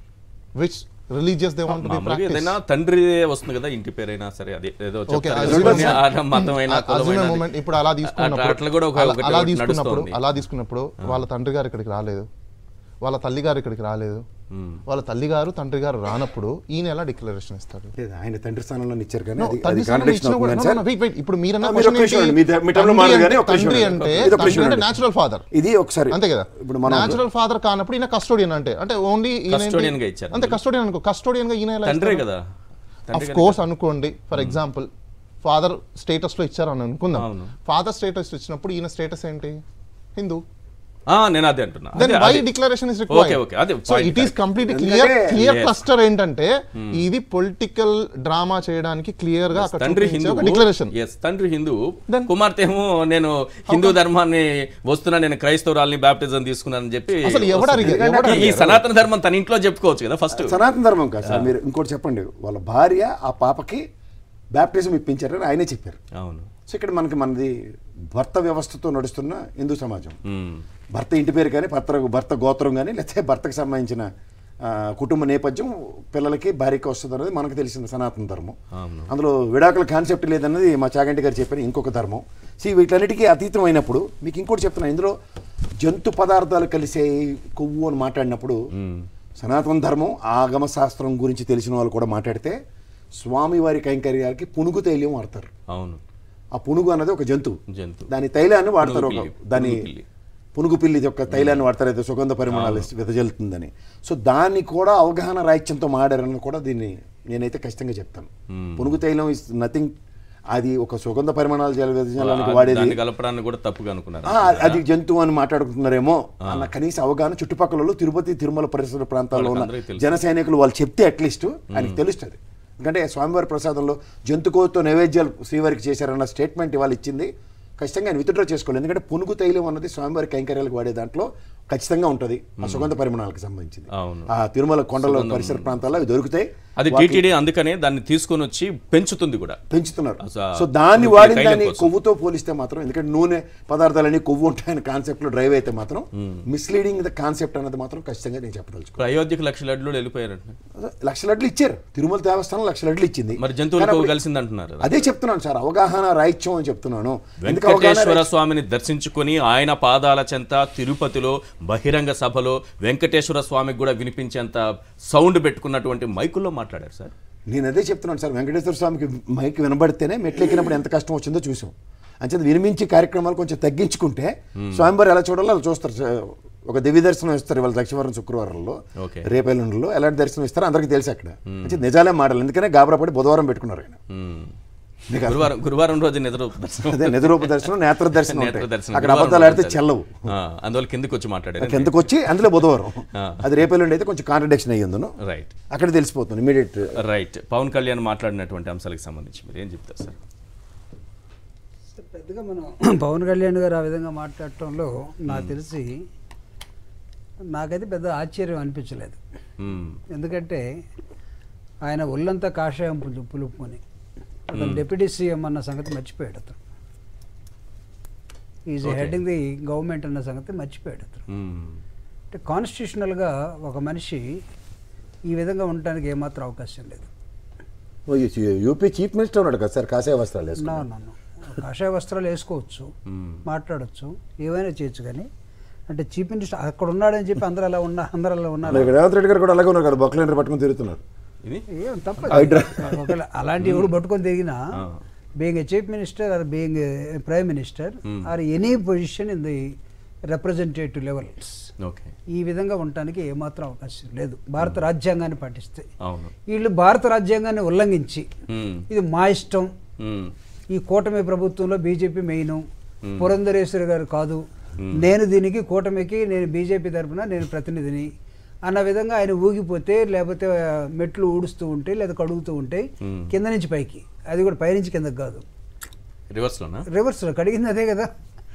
which religious they want to be మామూలుగా ప్రాక్టీస్ ఏదైనా తండ్రి వస్తుంది కదా ఇంటి పేరైనా సరే అది ఏదో ఓకే చెప్తారు అది కదా, కూడా ఆ మతమైనా కులమైనా అది. మూమెంట్ ఇప్పుడు అలా తీసుకున్నప్పుడు అట్లా కూడా ఒక అలా- ఒకటి అలా ఒకటి తీసుకున్నప్పుడు నడుస్తోంది. అలా తీసుకున్నప్పుడు వాళ్ళ తండ్రి గారు ఇక్కడికి రాలేదు వాళ్ళ తల్లి గారు ఇక్కడికి రాలేదు వాళ్ళ తల్లి గారు తండ్రి గారు రానప్పుడు ఈయన ఎలా డిక్లరేషన్ ఇస్తాడు లేదు, ఆయన తండ్రి స్థానంలో ఇచ్చారు కానీ No, అది- తండ్రి అది స్థానంలో contradiction ఇచ్చినా కూడా- అవుతుంది no, sir. no, wait, wait. ఇప్పుడు మీరన్న ఆ, మీరు question ఒక question ఏంటి? అండి. మీ- మీ term లో తండ్రి మారదు కానీ అంటే- ఒక question తండ్రి అండి. అంటే ఇది ఒక తండ్రి question అంటే అండి. న్యాచురల్ ఫాదర్ ఇది ఒకసారి అంతే కదా ఇప్పుడు మనం న్యాచురల్ ఫాదర్ కానప్పుడు ఈయన కస్టోడియన్ అంటే అంటే ఓన్లీ Custodian గా ఇచ్చారు. అంతే కస్టోడియన్ అనుకో కస్టోడియన్ గా ఈయన ఎలా తండ్రే ఇస్తారు? కదా అఫ్ తండ్రి కదా. కోర్స్ అనుకోండి ఫర్ ఎగ్జాంపుల్ ఫాదర్ స్టేటస్ లో ఇచ్చారని అనుకుందాం అవును. ఫాదర్ స్టేటస్ ఇచ్చినప్పుడు ఈయన స్టేటస్ ఏంటి హిందూ ఆ, నేను అదే అంటున్నా దెన్ అదే, వై అదే. డిక్లరేషన్ ఇస్ ఓకే ఓకే అదే so point it is correct. Complete clear ఎందుకంటే- క్లియర్ Yes. క్లస్టర్ ఏంటంటే ఇది పొలిటికల్ డ్రామా చేయడానికి క్లియర్ గా అక్కడ తండ్రి చూపించే హిందూ ఒక డిక్లరేషన్ ఎస్ తండ్రి హిందూ Then- కుమార్తె ఏమో నేను హిందూ ధర్మాన్ని వస్తున్నా నేను క్రైస్తవురాల్ని బాప్టిజం తీసుకున్నానని చెప్పి అసలు ఎవడు అడిగారు? వస్తుంది. ఎవడు ఈ- ఈ సనాతన ధర్మం తన ఇంట్లో చెప్పుకోవచ్చు కదా ఫస్ట్ సనాతన ధర్మం కాదు సార్ మీరు ఇంకోటి చెప్పండి వాళ్ళ భార్య ఆ పాపకి బ్యాప్టిజం ఇప్పించారని ఆయనే చెప్పారు అవును సో ఇక్కడ మనకి మనది భర్త వ్యవస్థతో నడుస్తున్న హిందూ సమాజం మ్మ్. భర్త ఇంటి పేరు కానీ భర్త భర్త గోత్రం కానీ లేకపోతే భర్తకు సంబంధించిన ఆ, కుటుంబ నేపథ్యం పిల్లలకి భార్యకి వస్తుంది అనేది మనకు తెలిసిన సనాతన ధర్మం అవును. అందులో విడాకుల కాన్సెప్ట్ లేదన్నది మా చాగంటి గారు చెప్పిన ఇంకొక ధర్మం సో వీటన్నిటికీ అతీతం అయినప్పుడు మీకు ఇంకోటి చెప్తున్నా ఇందులో జంతు పదార్థాలు కలిసే కొవ్వు అని మాట్లాడినప్పుడు సనాతన ధర్మం ఆగమ శాస్త్రం గురించి తెలిసిన వాళ్ళు కూడా మాట్లాడితే స్వామివారి కైంకర్యాలకి పునుగు తైల్యం వాడతారు అవును ఆ పునుగు అన్నది ఒక జంతువు జంతువు దాని తైలాన్ని వాడతారు ఒక పునుగు పిల్లి, దాని పునుగు పిల్లి. పునుగు పిల్లి యొక్క తైలాన్ని వాడతారు అయితే సుగంధ పరిమాణాలు వెదజల్లుతుందని సో దాన్ని కూడా అవగాహన రాహిత్యంతో మాడారని కూడా దీన్ని నేనైతే ఖచ్చితంగా చెప్తాను పునుగు తైలం ఇస్ నథింగ్ అది ఒక సుగంధ పరిమాణాలు జల వెదజల్లడానికి వాడేది దాన్ని కలపడాన్ని కూడా తప్పుగా అనుకున్నారు ఆ, అది జంతువు అని మాట్లాడుకుంటున్నారేమో అన్న కనీస అవగాహన చుట్టుపక్కల వాళ్ళు తిరుపతి తిరుమల పరిసర ప్రాంతాల్లో ఉన్న వాళ్ళకందరికీ తెలుసు. జన సైనికులు వాళ్ళు చెప్తే అట్లీస్ట్ ఆయనకి తెలుస్తుంది ఎందుకంటే స్వామివారి ప్రసాదంలో జంతుకోతో నైవేద్యాలు శ్రీవారికి చేశారన్న స్టేట్మెంట్ ఇవాళ ఇచ్చింది ఖచ్చితంగా ఆయన విత్డ్రా చేసుకోవాలి ఎందుకంటే పునుగు తైలం అన్నది స్వామివారి కైంకర్యాలకు వాడే దాంట్లో ఖచ్చితంగా ఉంటుంది ఆ సుగంధ పరిమాణాలకు సంబంధించింది అవును. ఆ తిరుమల కొండల పరిసర ప్రాంతాల్లో అవి దొరుకుతాయి అది టీటీడీ అందుకనే దాన్ని తీసుకొని వచ్చి పెంచుతుంది కూడా పెంచుతున్నారు అసలు సో దాన్ని పునుగు వాడిన తైలం దాన్ని కోసం. కొవ్వుతో పోలిస్తే మాత్రం ఎందుకంటే నూనె పదార్థాలన్నీ కొవ్వు ఉంటాయని కాన్సెప్ట్ లో డ్రైవ్ అయితే మాత్రం మిస్లీడింగ్ ద కాన్సెప్ట్ అన్నది మాత్రం ఖచ్చితంగా నేను చెప్పదలుచుకున్నాను ఇప్పుడు అయోధ్యకి లక్ష లడ్లు వెళ్ళిపోయారంట లక్ష లడ్లు ఇచ్చారు తిరుమల దేవస్థానం లక్ష లడ్లు ఇచ్చింది మరి జంతువులు కానీ కొవ్వు అప్పుడు- కలిసింది అంటున్నారు అదే చెప్తున్నాను సార్ అవగాహన రాయిత్యం అని చెప్తున్నాను ఎందుకు అవగాహన వెంకటేశ్వర స్వామిని దర్శించుకొని ఆయన పాదాల చెంత తిరుపతిలో బహిరంగ సభలో వెంకటేశ్వర స్వామికి కూడా వినిపించేంత సౌండ్ పెట్టుకున్నటువంటి మైకుల్లో మాట్లాడారు సార్ నేను అదే చెప్తున్నాను సార్ వెంకటేశ్వర స్వామికి మైక్ వినబడితేనే మెట్లు ఎక్కినప్పుడు ఎంత కష్టం వచ్చిందో చూసాం అంచేది వినిపించి కార్యక్రమాలు కొంచెం తగ్గించుకుంటే స్వామివారు ఎలా చూడాలో అలా చూస్తారు సార్. ఒక దివ్య దర్శనం ఇస్తారు ఇవాళ దక్షిణవారం శుక్రవారంలో ఓకే. రేపెల్లుండిలో ఎలాంటి దర్శనం ఇస్తారో అందరికీ తెలుసు అక్కడ అంటే నిజాలే మాటలు ఎందుకనే గాబరాపడి బుధవారం పెట్టుకున్నారు ఆయన మ్మ్. మీకు అర్థం- గురువారం గురువారం రోజు నిద్ర దర్శనం అదే నిజరూప దర్శనం నేత్ర దర్శనం నేత్ర ఉంటాయి. దర్శనం. అక్కడ గురువారం అబద్ధాలు రోజు ఆడితే ఉంటుంది. చెల్లవు ఆ, అందువల్ల కిందకి వచ్చి మాట్లాడారు కిందకు వచ్చి అందులో బుధవారం ఆ. అది రేపెల్లుండి అయితే కొంచెం కాంట్రడిక్షన్ అయ్యిందును రైట్ అక్కడ తెలిసిపోతుంది ఇమీడియట్ రైట్ పవన్ కళ్యాణ్ మాట్లాడినటువంటి అంశాలకు సంబంధించి మీరు ఏం చెప్తారు సార్ పెద్దగా మనం పవన్ కళ్యాణ్ గారు ఆ విధంగా మాట్లాడటంలో నాకు తెలిసి నాకైతే పెద్ద ఆశ్చర్యం అనిపించలేదు మ్మ్. ఎందుకంటే ఆయన ఒళ్ళంతా కాషాయం పులు పులుపుకొని అతను డిప్యూటీ సీఎం అన్న సంగతి మర్చిపోయాడు అతను is Okay. Heading the government అన్న సంగతి మర్చిపోయాడు అతను మ్మ్. అంటే కాన్స్టిట్యూషనల్గా ఒక మనిషి ఈ విధంగా ఉండటానికి ఏమాత్రం అవకాశం లేదు యూపీ చీఫ్ మినిస్టర్ ఉన్నాడు కదా సార్ కాషాయ వస్త్రాలు నా వేసుకుని నన్ను కాషాయ వస్త్రాలు వేసుకోవచ్చు మ్మ్. మాట్లాడొచ్చు ఏమైనా చేయొచ్చు కానీ అంటే చీఫ్ మినిస్టర్ అక్కడ ఉన్నాడని చెప్పి అందరూ అలా ఉన్నా అందరూ అలా ఉన్నారు అలాగే రేవంత్ రెడ్డి గారు కూడా అలాగే ఉన్నారు కదా బొక్కలేంటర్ పట్టుకుని తిరుగుతున్నారు ఇది ఏం తప్పదు హైడ్రా. ఒకవేళ అలాంటి ఎవరు పట్టుకొని తిరిగినా ఆ. Being a chief minister or being prime minister or any position in the representative levels okay ఈ విధంగా ఉండటానికి ఏమాత్రం అవకాశం లేదు భారత రాజ్యాంగాన్ని పాటిస్తే అవును వీళ్ళు భారత రాజ్యాంగాన్ని ఉల్లంఘించి మ్మ్. ఇది మా ఇష్టం మ్మ్. ఈ కూటమి ప్రభుత్వంలో బీజేపీ మెయిన్ పురంధరేశ్వరి గారు కాదు నేను దీనికి కూటమికి నేను బీజేపీ తరఫున నేను ప్రతినిధిని అన్న విధంగా ఆయన ఊగిపోతే లేకపోతే ఆ, మెట్లు ఊడుస్తూ ఉంటే లేదా కడుగుతూ ఉంటే కింద నుంచి పైకి అది కూడా పైనుంచి కిందకి కాదు రివర్స్లోనా రివర్స్లో కడిగింది అదే కదా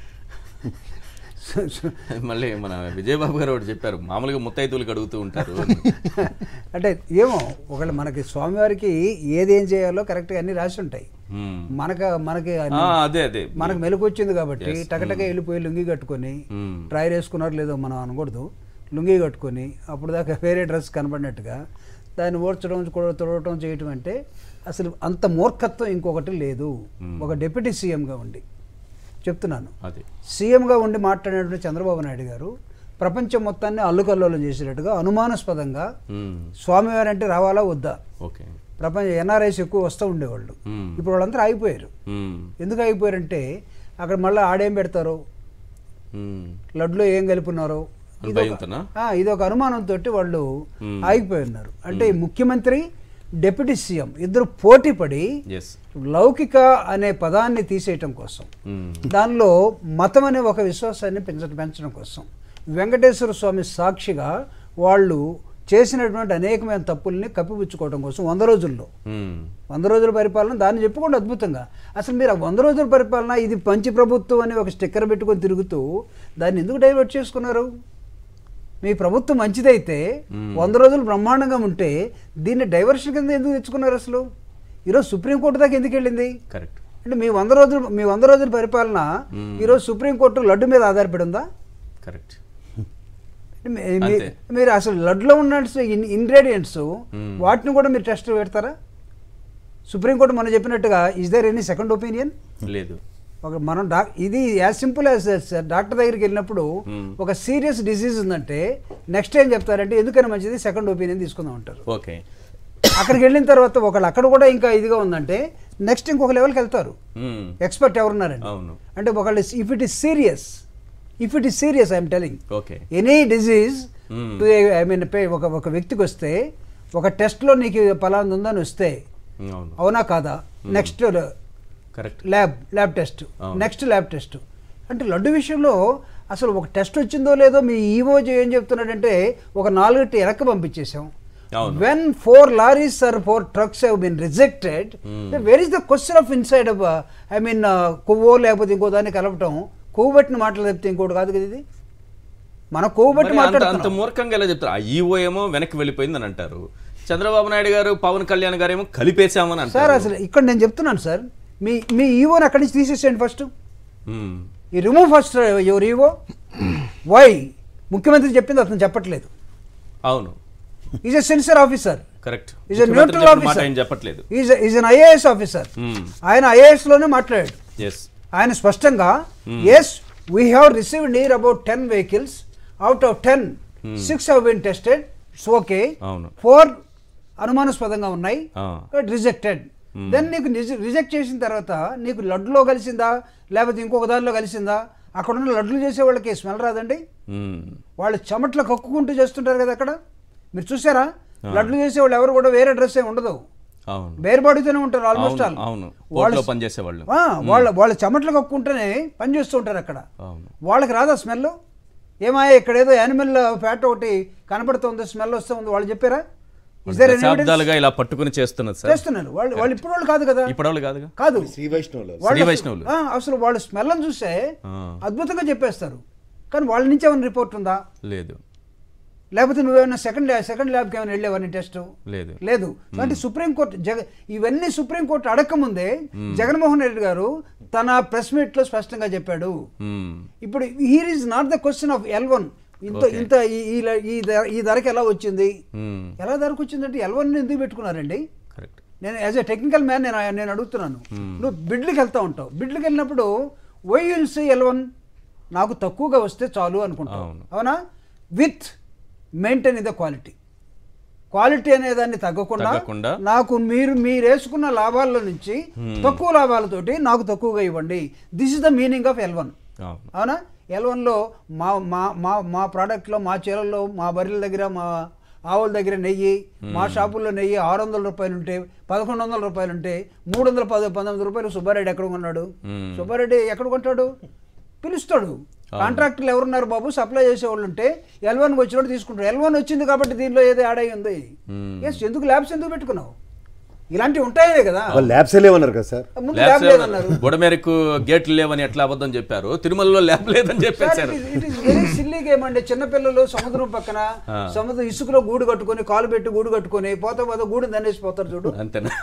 సో- సో- మళ్ళీ మన విజయబాబు గారు ఒకటి చెప్పారు మామూలుగా ముత్తైదువులు అడుగుతూ ఉంటారు అంటే ఏమో ఒకవేళ మనకి స్వామివారికి ఏది ఏం చేయాలో కరెక్ట్గా అన్ని రాసి ఉంటాయి మ్మ్. మనక మనకి ఆ, అన్ని- అదే అదే మనకు మెలకు వచ్చింది కాబట్టి టకటక వెళ్ళిపోయి లుంగి కట్టుకొని మ్మ్. ట్రైర్ వేసుకున్నారు లేదో మనం అనకూడదు లుంగి కట్టుకొని అప్పుడు దాకా వేరే డ్రెస్ కనబడినట్టుగా దాన్ని ఓడ్చడం కూడా తొడవటం చేయటం అంటే అసలు అంత మూర్ఖత్వం ఇంకొకటి లేదు ఒక డిప్యూటీ సీఎంగా ఉండి చెప్తున్నాను అదే సీఎంగా ఉండి మాట్లాడినటువంటి చంద్రబాబు నాయుడు గారు ప్రపంచం మొత్తాన్ని అల్లుకల్లోలం చేసేటట్టుగా అనుమానాస్పదంగా మ్మ్. స్వామివారి అంటే రావాలా వద్దా ఓకే ప్రపంచ ఎన్ఆర్ఐస్ ఎక్కువ వస్తూ ఉండేవాళ్ళు మ్మ్. ఇప్పుడు వాళ్ళందరూ ఆగిపోయారు మ్మ్. ఎందుకు అయిపోయారంటే అక్కడ మళ్ళీ ఆడేం పెడతారో మ్మ్. లడ్లో ఏం కలుపున్నారో అని ఇది ఒక- భయంతోనా? ఆ, ఇది ఒక అనుమానంతో వాళ్ళు మ్మ్. ఆగిపోయి ఉన్నారు అంటే ఈ ముఖ్యమంత్రి డిప్యూటీ సీఎం ఇద్దరు పోటీ పడి ఎస్ లౌకిక అనే పదాన్ని తీసేయటం కోసం దానిలో మతం అనే ఒక విశ్వాసాన్ని పెంచడం పెంచడం కోసం వెంకటేశ్వర స్వామి సాక్షిగా వాళ్ళు చేసినటువంటి అనేకమైన తప్పుల్ని కప్పిపుచ్చుకోవడం కోసం వంద రోజుల్లో వంద రోజుల పరిపాలన దాన్ని చెప్పుకోండి అద్భుతంగా అసలు మీరు ఆ వంద రోజుల పరిపాలన ఇది పంచి ప్రభుత్వం అని ఒక స్టిక్కర్ పెట్టుకొని తిరుగుతూ దాన్ని ఎందుకు డైవర్ట్ చేసుకున్నారు మీ ప్రభుత్వం మంచిదైతే వంద రోజులు బ్రహ్మాండంగా ఉంటే దీన్ని డైవర్షన్ కింద ఎందుకు తెచ్చుకున్నారు అసలు ఈరోజు సుప్రీంకోర్టు దాకా ఎందుకు వెళ్ళింది కరెక్ట్ అంటే మీ వంద రోజులు మీ వంద రోజుల పరిపాలన ఈరోజు సుప్రీంకోర్టు లడ్డు మీద ఆధారపడి ఉందా కరెక్ట్ మీ- మీ- అంతే. మీరు అసలు లడ్డులో ఉన్న ఇంగ్రీడియంట్స్ వాటిని కూడా మీరు టెస్ట్ పెడతారా సుప్రీంకోర్టు మనం చెప్పినట్టుగా is there any second opinion లేదు ఒక మనం డాక్ ఇది as simple as sir doctor దగ్గరికి వెళ్ళినప్పుడు ఒక సీరియస్ డిసీజ్ ఉందంటే నెక్స్ట్ ఏం చెప్తారంటే ఎందుకని మంచిది సెకండ్ ఒపీనియన్ తీసుకుందాం అంటారు ఓకే అక్కడికి వెళ్ళిన తర్వాత ఒకళ్ళు అక్కడ కూడా ఇంకా ఇదిగా ఉందంటే నెక్స్ట్ ఇంకొక లెవెల్కి వెళ్తారు ఎక్స్పర్ట్ ఎవరున్నారండి అవును అంటే ఒకళ్ళు if it is serious if it is serious I'm telling okay any disease Hmm. I mean ఒక ఒక వ్యక్తికి వస్తే ఒక టెస్ట్లో నీకు పలానా ఉందని వస్తే అవును అవునా కాదా next correct lab lab test అవును. నెక్స్ట్ ల్యాబ్ టెస్ట్ అంటే లడ్డు విషయంలో అసలు ఒక టెస్ట్ వచ్చిందో లేదో మీ ఈవో ఏం చెప్తున్నాడంటే ఒక నాలుగు వెనక్కి పంపించేసాం అవును. When four lorries or four trucks have been rejected where is the question of inside of I mean కొవ్వో లేకపోతే ఇంకో దాన్ని కలపటం కొవ్వు పెట్టిన మాటలు చెప్తే ఇంకోటి కాదు కదా ఇది మన కొవ్వు పెట్టి మరి అంత అంత మాట్లాడుతున్నాం మూర్ఖంగా ఎలా చెప్తారు ఆ ఈఓ ఏమో వెనక్కి వెళ్ళిపోయింది అని అంటారు చంద్రబాబు నాయుడు గారు పవన్ కళ్యాణ్ గారు ఏమో కలిపేసామని సార్ అంటారు అసలు ఇక్కడ నేను చెప్తున్నాను సార్ మీ మీ ఈవోని అక్కడి నుంచి తీసేసేయండి ఫస్ట్ మ్మ్. ఈ remove first your EO why ముఖ్యమంత్రి చెప్పింది అతను చెప్పట్లేదు అవును is a censor officer correct is a neutral మాట ఆఫీసర్ ఆయన చెప్పట్లేదు is is an IAS officer hmm. ఆయన ఐఏఎస్ లోనే మాట్లాడాడు ఎస్ ఆయన స్పష్టంగా yes we have received near about ten vehicles out of ten six have been tested okay అవును. ఫోర్ అనుమానాస్పదంగా ఉన్నాయి ఆ. రిజెక్టెడ్ దెన్ నీకు రిజెక్ట్ చేసిన తర్వాత నీకు లడ్డులో కలిసిందా లేకపోతే ఇంకొక దానిలో కలిసిందా అక్కడ ఉన్న లడ్డులు చేసే వాళ్ళకి స్మెల్ రాదండి మ్మ్. వాళ్ళు చెమట్లు కక్కుకుంటూ చేస్తుంటారు కదా అక్కడ మీరు చూసారా లడ్లు చేసేవాళ్ళు ఎవరు కూడా వేరే డ్రెస్ ఏ ఉండదు అవును వేరు బాడీతోనే ఉంటారు ఆల్మోస్ట్ అవును, ఆల్ అవును వాళ్ళ కోర్టులో పనిచేసేవాళ్ళు ఆ, వాళ్ళ వాళ్ళ చెమట్లు కక్కుంటేనే పని చేస్తూ ఉంటారు అక్కడ అవును వాళ్ళకి రాదా స్మెల్ ఏమాయ ఇక్కడ ఏదో యానిమల్ ఫ్యాట్ ఒకటి కనపడుతుంది స్మెల్ వస్తుంది వాళ్ళు చెప్పారా ఇస్ దేర్ దశాబ్దాలుగా ఇలా పట్టుకుని చేస్తున్నది సార్ చేస్తున్నారు వాళ్ళు వాళ్ళు ఇప్పుడు వాళ్ళు కాదు కదా ఇప్పుడు వాళ్ళు కాదుగా కాదు శ్రీ వైష్ణవులు వాళ్ళు శ్రీ అసలు- వైష్ణవులు. ఆ, అసలు వాళ్ళ స్మెల్ చూస్తే ఆ. అద్భుతంగా చెప్పేస్తారు కానీ వాళ్ళ నుంచి ఏమైనా రిపోర్ట్ ఉందా లేదు లేకపోతే నువ్వేమైనా సెకండ్ ల్యాబ్ సెకండ్ ల్యాబ్కి ఏమైనా వెళ్ళేవని టెస్ట్ లేదు లేదు అంటే సుప్రీంకోర్టు జగ ఇవన్నీ సుప్రీంకోర్టు అడగకముందే జగన్మోహన్ రెడ్డి గారు తన ప్రెస్ మీట్లో స్పష్టంగా చెప్పాడు మ్మ్. ఇప్పుడు here is not the question of L one ఇంత Okay. ఇంత ఈ- ఈ ల- ఈ ధర- ఈ ధరకి ఎలా వచ్చింది మ్మ్. ఎలా ధరకు వచ్చిందంటే ఎల్ వన్ ఎందుకు పెట్టుకున్నారండి కరెక్ట్ నేను యాజ్ ఎ టెక్నికల్ మ్యాన్ నేను నేను అడుగుతున్నాను నువ్వు బిడ్లకి వెళ్తా ఉంటావు బిడ్లకి వెళ్ళినప్పుడు why will see L one నాకు తక్కువగా వస్తే చాలు అనుకుంటావు అవును. అవునా with maintain the quality quality అనే దాన్ని తగ్గకుండా తగ్గకుండా. నాకు మీరు మీరు వేసుకున్న లాభాల నుంచి తక్కువ లాభాలతోటి నాకు తక్కువగా ఇవ్వండి this is the meaning of L one అవును అవునా ఎల్ వన్లో మా మా మా మా ప్రోడక్ట్లో మా చీరల్లో మా బర్రెల దగ్గర మా ఆవుల దగ్గర నెయ్యి మా షాపుల్లో నెయ్యి ఆరు వందల రూపాయలు ఉంటే పదకొండు వందల రూపాయలు ఉంటే మూడు వందల పది పంతొమ్మిది రూపాయలు సుబ్బారెడ్డి ఎక్కడ కొన్నాడు మ్మ్. సుబ్బారెడ్డి ఎక్కడ కొంటాడు పిలుస్తాడు కాంట్రాక్టులు ఎవరున్నారు బాబు సప్లై చేసేవాళ్ళు ఉంటే ఎల్ వన్ వచ్చినట్టు తీసుకుంటారు ఎల్ వన్ వచ్చింది కాబట్టి దీనిలో ఏదో యాడ్ అయి ఉంది మ్మ్. ఎస్ ఎందుకు ల్యాబ్స్ ఎందుకు పెట్టుకున్నావు ఇలాంటివి ఉంటాయే కదా వాళ్ళు ల్యాబ్స్ లేవన్నారు కదా సార్ ముందు ల్యాబ్ లేదన్నారు బుడమేరకు గేట్లు లేవని ఎట్లా అబద్ధం చెప్పారు తిరుమలలో ల్యాబ్ లేదని చెప్పేశారు it is very silly game అండి చిన్నపిల్లలు సముద్రం పక్కన ఆ. సముద్రం ఇసుకలో గూడు కట్టుకొని కాలు పెట్టి గూడు కట్టుకొని పోతా పోతా గూడు దండేసిపోతారు చూడు అంతేనా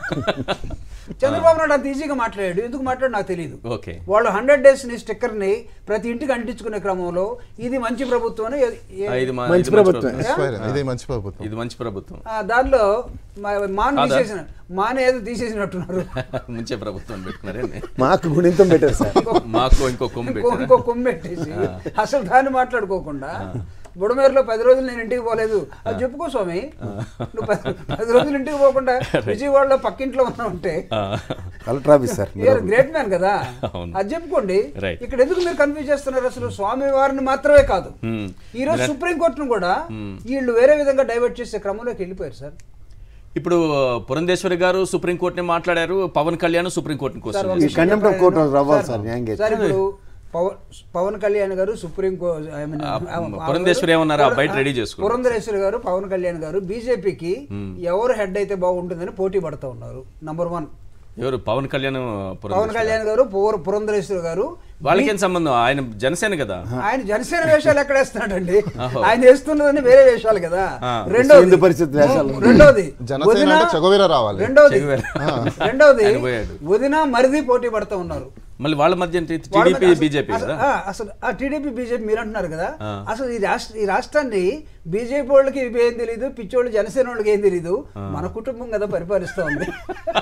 చంద్రబాబు నాయుడు అంత ఈజీగా మాట్లాడాడు ఎందుకు మాట్లాడు నాకు తెలియదు ఓకే వాళ్ళు హండ్రెడ్ డేస్ ని స్టిక్కర్ ని ప్రతి ఇంటికి అంటించుకునే క్రమంలో ఇది మంచి ప్రభుత్వం అని ఏ- ఏ- ఆ, ఇది మా- మంచి ఇది ప్రభుత్వం. Inspire. ఇదే మంచి ప్రభుత్వం ఇది మంచి ప్రభుత్వం ఆ, దానిలో మా- మాను కాదా? తీసేసిన మాను ఏదో తీసేసినట్టున్నారు ముంచే ప్రభుత్వం పెట్టుకున్నారండి మాకు గుణింతం పెట్టారు సార్ మాకు ఇంకో కొమ్ము ఇంకో పెట్టారా ఇంకో కొమ్ము పెట్టేసి అసలు దాన్ని మాట్లాడుకోకుండా బుడమేరులో పది రోజులు నేను ఇంటికి పోలేదు అది చెప్పుకో స్వామి నువ్వు పది పది రోజులు ఇంటికి పోకుండా విజయవాడలో పక్కింట్లో ఉన్నా ఉంటే ఆ, కలెక్టర్ ఆఫీస్ సార్ మీరు గ్రేట్ మ్యాన్ కదా అవును. అది చెప్పుకోండి Right. ఇక్కడ ఎందుకు మీరు కన్ఫ్యూజ్ చేస్తున్నారు అసలు స్వామి వారిని మాత్రమే కాదు Hmm. ఈ రోజు సుప్రీం కోర్టును కూడా వీళ్ళు వేరే విధంగా డైవర్ట్ చేసే క్రమంలోకి వెళ్ళిపోయారు సార్ ఇప్పుడు పురంధేశ్వరి గారు సుప్రీంకోర్టుని మాట్లాడారు పవన్ కళ్యాణ్ సుప్రీంకోర్టుని సార్, క్వశ్చన్ ఒక ఈ విషయం కంటెంప్ట్ ఆఫ్ కోర్ట్ చెప్పాలి రావాలి సార్. సార్ న్యాయం చేస్తే. సార్ ఇప్పుడు పవన్ పవన్ కళ్యాణ్ గారు సుప్రీం కో- I mean, ఆ, ఆ, పురంధేశ్వరి ఏమన్నారు? ఆ బయట రెడీ చేసుకోండి. పురంధరేశ్వరి గారు పవన్ కళ్యాణ్ గారు బీజేపీకి ఎవరు హెడ్ అయితే బాగుంటుందని పోటీ పడుతూ ఉన్నారు నంబర్ వన్ ఎవరు పవన్ కళ్యాణ్ పవన్ పురంధేశ్వరి కళ్యాణ్ గారు పుర- పురంధరేశ్వరి గారు వాళ్ళకేం సంబంధం ఆయన జనసేన కదా ఆయన జనసేన వేషాలు ఎక్కడ వేస్తున్నాడండి ఆహో. ఆయన వేస్తున్నదని వేరే వేషాలు కదా ఆ. రెండోది హిందూ పరిషత్ వేషాలు. రెండోది జనసేన వదిన- అంటే చెగోవీర రావాలి. రెండోది చెగువేర. రెండోది ఆయన పోయాడు. వదిన మరిది పోటీ పడుతూ ఉన్నారు మళ్ళీ వాళ్ళ మధ్య వాళ్ళ టీడీపీ అసలు- బీజేపీ అసలు- కదా ఆ, అసలు ఆ టీడీపీ బీజేపీ మీరు అంటున్నారు కదా ఆ. అసలు ఈ రాష్ట్ర ఈ రాష్ట్రాన్ని బీజేపీ వాళ్ళకి ఇవి ఏం తెలియదు పిచ్చోళ్ళు జనసేన వాళ్ళకి ఏం తెలియదు మన కుటుంబం కదా పరిపాలిస్తూ ఉంది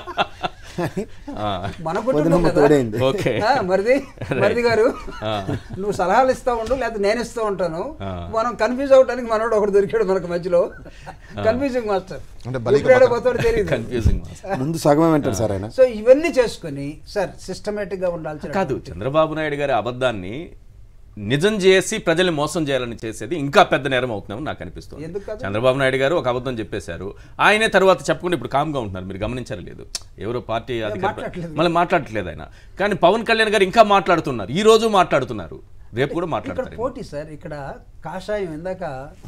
ఆ. మన కుటుంబం వదినమ్మ కదా తోడైంది. ఓకే. ఆ, మరిది మరిది గారు ఆ. నువ్వు సలహాలు ఇస్తా ఉండు లేకపోతే నేను ఇస్తూ ఉంటాను ఆ. మనం కన్ఫ్యూజ్ అవడానికి మనోడు ఒకడు దొరికాడు మనకు మధ్యలో కన్ఫ్యూజింగ్ మాస్టర్ అంటే బలిక ఎప్పుడు పక్కన. పోతాడో తెలియదు కన్ఫ్యూజింగ్ ముందు సగమే వింటారు సార్ ఆయన సో ఇవన్నీ చేసుకొని సార్ సిస్టమేటిక్ గా ఉండాల్సిన కాదు చంద్రబాబు నాయుడు గారి అబద్ధాన్ని నిజం చేసి ప్రజల్ని మోసం చేయాలని చేసేది ఇంకా పెద్ద నేరం అవుతుందని నాకు అనిపిస్తుంది ఎందుకు కాదు? చంద్రబాబు నాయుడు గారు ఒక అబద్ధం చెప్పేశారు ఆయనే తర్వాత చెప్పకుండా ఇప్పుడు కామ్గా ఉంటున్నారు మీరు గమనించారు లేదు ఎవరో పార్టీ అధికార మాట్లాడట్లేదు. మళ్ళీ మాట్లాడట్లేదు ఆయన కానీ పవన్ కళ్యాణ్ గారు ఇంకా మాట్లాడుతున్నారు ఈ రోజు మాట్లాడుతున్నారు రేపు కూడా ఇక్కడ మాట్లాడతారు పోటీ సార్ ఇక్కడ కాషాయం ఇందాక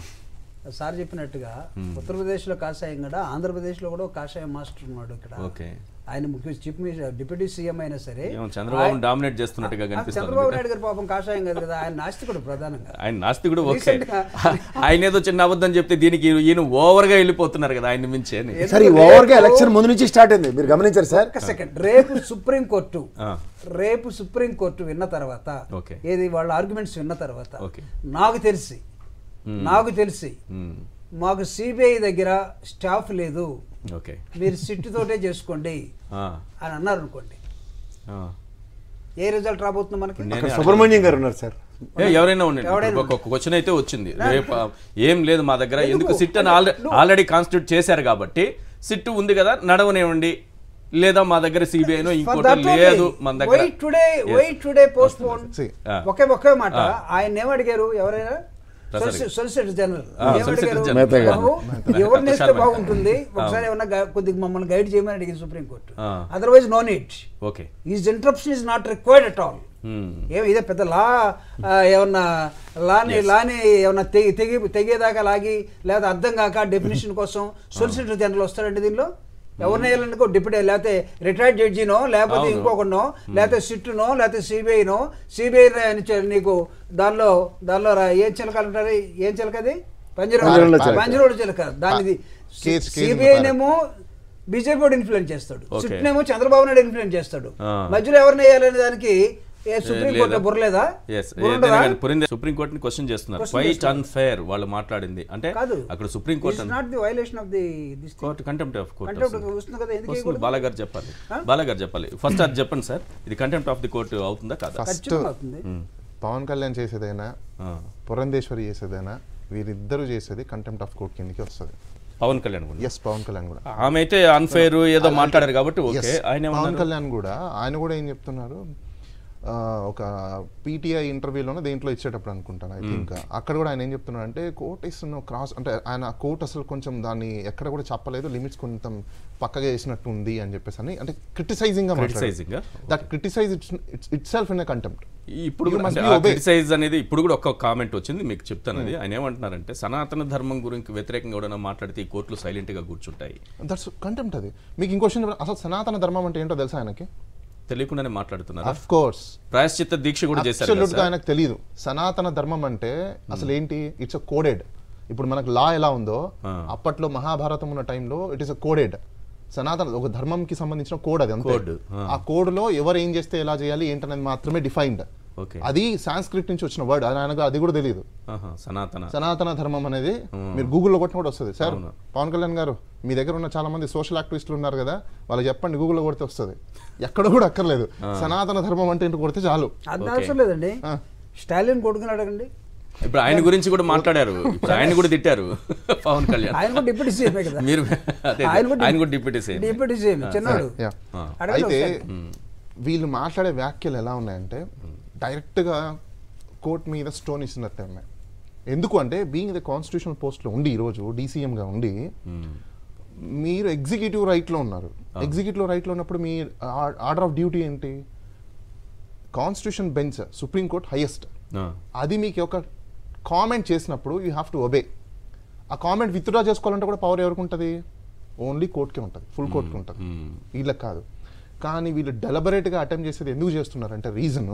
సార్ చెప్పినట్టుగా ఉత్తరప్రదేశ్లో కాషాయం కూడా ఆంధ్రప్రదేశ్లో కూడా ఒక కాషాయం మాస్టర్ ఉన్నాడు ఇక్కడ ఓకే ఆయన ముఖ్య చీఫ్ మినిస్టర్ డిప్యూటీ సీఎం అయినా సరే ఏమో చంద్రబాబు డామినేట్ చేస్తున్నట్టుగా ఆ, కనిపిస్తుంది చంద్రబాబు నాయుడు గారి పాపం కాషాయం కాదు కదా ఆయన నాస్తికుడు ప్రధానంగా ఆయన నాస్తికుడు ఓకే Recent గా- ఆయన ఏదో చిన్న అబద్ధం చెప్తే దీనికి ఈయన ఓవర్గా వెళ్ళిపోతున్నారు కదా ఆయన మించి అని సార్ ఈ ఓవర్గా ఎలక్షన్ ముందు నుంచి స్టార్ట్ అయింది మీరు గమనించారు సార్ ఒక్క సెకండ్ రేపు సుప్రీం కోర్టు ఆ. రేపు సుప్రీం కోర్టు విన్న తర్వాత ఓకే. ఏది వాళ్ళ ఆర్గ్యుమెంట్స్ విన్న తర్వాత ఓకే. నాకు తెలిసి నాకు తెలిసి మ్మ్. మాకు సిబిఐ దగ్గర స్టాఫ్ లేదు ఓకే మీరు సిట్ తోటే చేసుకోండి ఆ, అని అన్నారు అనుకోండి ఆ. ఏ రిజల్ట్ రాబోతుంది మనకి నేనే అక్కడ సుబ్రహ్మణ్యం గారు ఉన్నారు సార్ ఏ, ఎవరైనా ఉండండి ఎవరైనా ఒక క్వశ్చన్ అయితే వచ్చింది రేపు ఆ, ఏం లేదు మా దగ్గర ఎందుకు సిట్ అని ఆల్రెడీ ఆల్రెడీ కాన్స్టిట్యూట్ చేశారు కాబట్టి సిట్ ఉంది కదా నడవనివ్వండి లేదా మా దగ్గర సిబిఐనో For ఇంకోటి that only, లేదు మన దగ్గర why today why today postpone See, ఆ. ఒకే ఒకే మాట ఆయన ఏమడిగారు ఎవరైనా ప్రసాద్ గారు. సొలిసిటర్ జనరల్ ఆ, Solicitor General. మేతా గారు. బాబు ఎవరిని వేస్తే ప్రసాద్ బాగుంటుంది ఒకసారి ఏమన్నా గా- కొద్దిగా మమ్మల్ని గైడ్ చేయమని అడిగింది సుప్రీం కోర్టు ఆ. Otherwise no need okay is interruption is not required at all hmm. ఏమి ఇదే పెద్ద లా ఆ, ఏమన్నా లాని లాని ఏమన్నా తెగి తెగి తెగేదాకా లాగి లేదా అర్థం కాక డెఫినేషన్ కోసం సొలిసిటర్ జనరల్ వస్తాడండి దీనిలో ఎవరిని వేయాలనుకో డిప్యూటీ లేకపోతే రిటైర్డ్ జడ్జినో లేకపోతే అవును. ఇంకొకనో లేకపోతే సిట్టునో లేకపోతే సిబిఐనో సిబిఐ నీకు దానిలో దానిలో రా- ఏం చిలకలు అంటారు ఏం చిలకది పంజరంలో పంజరోడు చిలక. పంజరోడు చిలక దానిది కేజ్- కేజ్ సిబిఐనేమో బీజేపీ వాడు ఇన్ఫ్లుయెన్స్ చేస్తాడు Okay. సిట్నేమో చంద్రబాబు నాయుడు ఇన్ఫ్లుయెన్స్ చేస్తాడు ఆ. మధ్యలో ఎవరిని వేయాలనే దానికి ఏ సుప్రీం కోర్టులో బుర్రలేదా Yes. బుర్ర ఏదైనా ఉండదా? కానీ పురిందే సుప్రీం కోర్టుని క్వశ్చన్ చేస్తున్నారు Question క్వైట్ చేస్తున్నారు. అన్ఫేర్ వాళ్ళు మాట్లాడింది అంటే కాదు అక్కడ supreme court it's not the violation of the this court contempt of court contempt వస్తుంది కదా ఎందుకు వస్తుంది బాలగారు చెప్పాలి బాలగారు చెప్పాలి ఫస్ట్ అది చెప్పండి సార్ ఇది కంటెంప్ట్ ఆఫ్ ది కోర్టు అవుతుందా కాదా ఫస్ట్ ఖచ్చితంగా అవుతుంది పవన్ కళ్యాణ్ చేసేదైనా ఆ. పురంధేశ్వరి చేసేదైనా వీరిద్దరూ చేసేది కంటెంప్ట్ ఆఫ్ కోర్ట్ కిందకి వస్తుంది పవన్ కళ్యాణ్ కూడా ఎస్ పవన్ కళ్యాణ్ కూడా ఆమె అయితే అన్ఫేర్ ఏదో మాట్లాడారు కాబట్టి Yes. ఓకే ఆయన పవన్ ఏమన్నారు కళ్యాణ్ కూడా ఆయన కూడా ఏం చెప్తున్నారు ఆ, ఒక పీటీఐ ఇంటర్వ్యూలోనే దేంట్లో ఇచ్చేటప్పుడు అనుకుంటాను ఐ థింక్ అక్కడ కూడా ఆయన ఏం చెప్తున్నాడు అంటే కోర్ట్ ఇస్తున్న క్రాస్ అంటే ఆయన కోర్ట్ అసలు కొంచెం దాన్ని ఎక్కడ కూడా చెప్పలేదు లిమిట్స్ కొంచెం పక్కగా వేసినట్టు ఉంది అని చెప్పేసి అని అంటే క్రిటిసైజింగ్ గా Criticizing గా? That criticise itself in contempt ఇప్పుడు You must be obey. Criticise అనేది ఇప్పుడు కూడా ఒక్క కామెంట్ వచ్చింది మీకు చెప్తాను అది ఆయన ఏమంటున్నారంటే సనాతన ధర్మం గురించి వ్యతిరేకంగా కూడా మాట్లాడితే ఈ కోర్టులు సైలెంట్ గా కూర్చుంటాయి దట్స్ కంటెంప్ట్ అది మీకు ఇంకో క్వశ్చన్ అసలు సనాతన ధర్మం అంటే ఏంటో తెలుసా ఆయనకి తెలియకుండానే మాట్లాడుతున్నారు అఫ్ కోర్స్ ప్రాయశ్చిత్త దీక్ష కూడా చేశారు కదా అబ్సల్యూట్ గా సార్? ఆయనకు తెలియదు సనాతన ధర్మం అంటే అసలు ఏంటి ఇట్స్ అ కోడెడ్ ఇప్పుడు మనకు లా ఎలా ఉందో ఆ. అప్పట్లో మహాభారతం ఉన్న టైంలో ఇట్ ఇస్ అ కోడెడ్ సనాతన ఒక ధర్మంకి సంబంధించిన కోడ్ అది అంతే Code, ఆ. ఆ కోడ్ లో ఎవరు ఏం చేస్తే ఎలా చేయాలి ఏంటనేది మాత్రమే డిఫైన్డ్ ఓకే అది సాంస్క్రిట్ నుంచి వచ్చిన వర్డ్ అది ఆయనకు అది కూడా తెలియదు ఆహా, సనాతన సనాతన ధర్మం అనేది మీరు గూగుల్లో కొట్టిన కూడా వస్తుంది సార్ అవును. పవన్ కళ్యాణ్ గారు మీ దగ్గర ఉన్న చాలా మంది సోషల్ యాక్టివిస్టులు ఉన్నారు కదా వాళ్ళు చెప్పండి గూగుల్లో కొడితే వస్తుంది ఎక్కడ కూడా అక్కర్లేదు సనాతన ధర్మం అంటే ఏంటో కొడితే చాలు అది Okay. అవసరం లేదండి ఆ. స్టాలిన్ కొడుకుని అడగండి ఇప్పుడు ఆయన గురించి కూడా మాట్లాడారు ఇప్పుడు ఆయన కూడా తిట్టారు పవన్ కళ్యాణ్ ఆయన కూడా డిప్యూటీ సీఎమే కదా మీరు అదే ఆయన కూడా ఆయన కూడా డిప్యూటీ సేమ్ డిప్యూటీ సీఎం చిన్నాడు యా. అడగండి అయితే ఒకసారి. వీళ్ళు మాట్లాడే వ్యాఖ్యలు ఎలా ఉన్నాయంటే డైరెక్ట్గా కోర్ట్ మీద స్టోన్ ఇచ్చినట్టే ఉన్నాయి ఎందుకు అంటే బీయింగ్ ద కాన్స్టిట్యూషనల్ పోస్ట్లో ఉండి ఈరోజు డీసీఎంగా ఉండి మీరు ఎగ్జిక్యూటివ్ రైట్లో ఉన్నారు ఎగ్జిక్యూటివ్ రైట్లో ఉన్నప్పుడు మీ ఆర్డర్ ఆఫ్ డ్యూటీ ఏంటి కాన్స్టిట్యూషన్ బెంచ్ సుప్రీంకోర్టు హైయెస్ట్ ఆ, అది మీకు ఒక కామెంట్ చేసినప్పుడు యూ హ్యావ్ టు ఒబే ఆ కామెంట్ విత్డ్రా చేసుకోవాలంటే కూడా పవర్ ఎవరికి ఉంటుంది ఓన్లీ కోర్టుకే ఉంటుంది ఫుల్ కోర్టుకి ఉంటుంది మ్మ్. వీళ్ళకి కాదు కానీ వీళ్ళు డెలబరేట్గా అటెంప్ట్ చేసేది ఎందుకు చేస్తున్నారంటే రీజను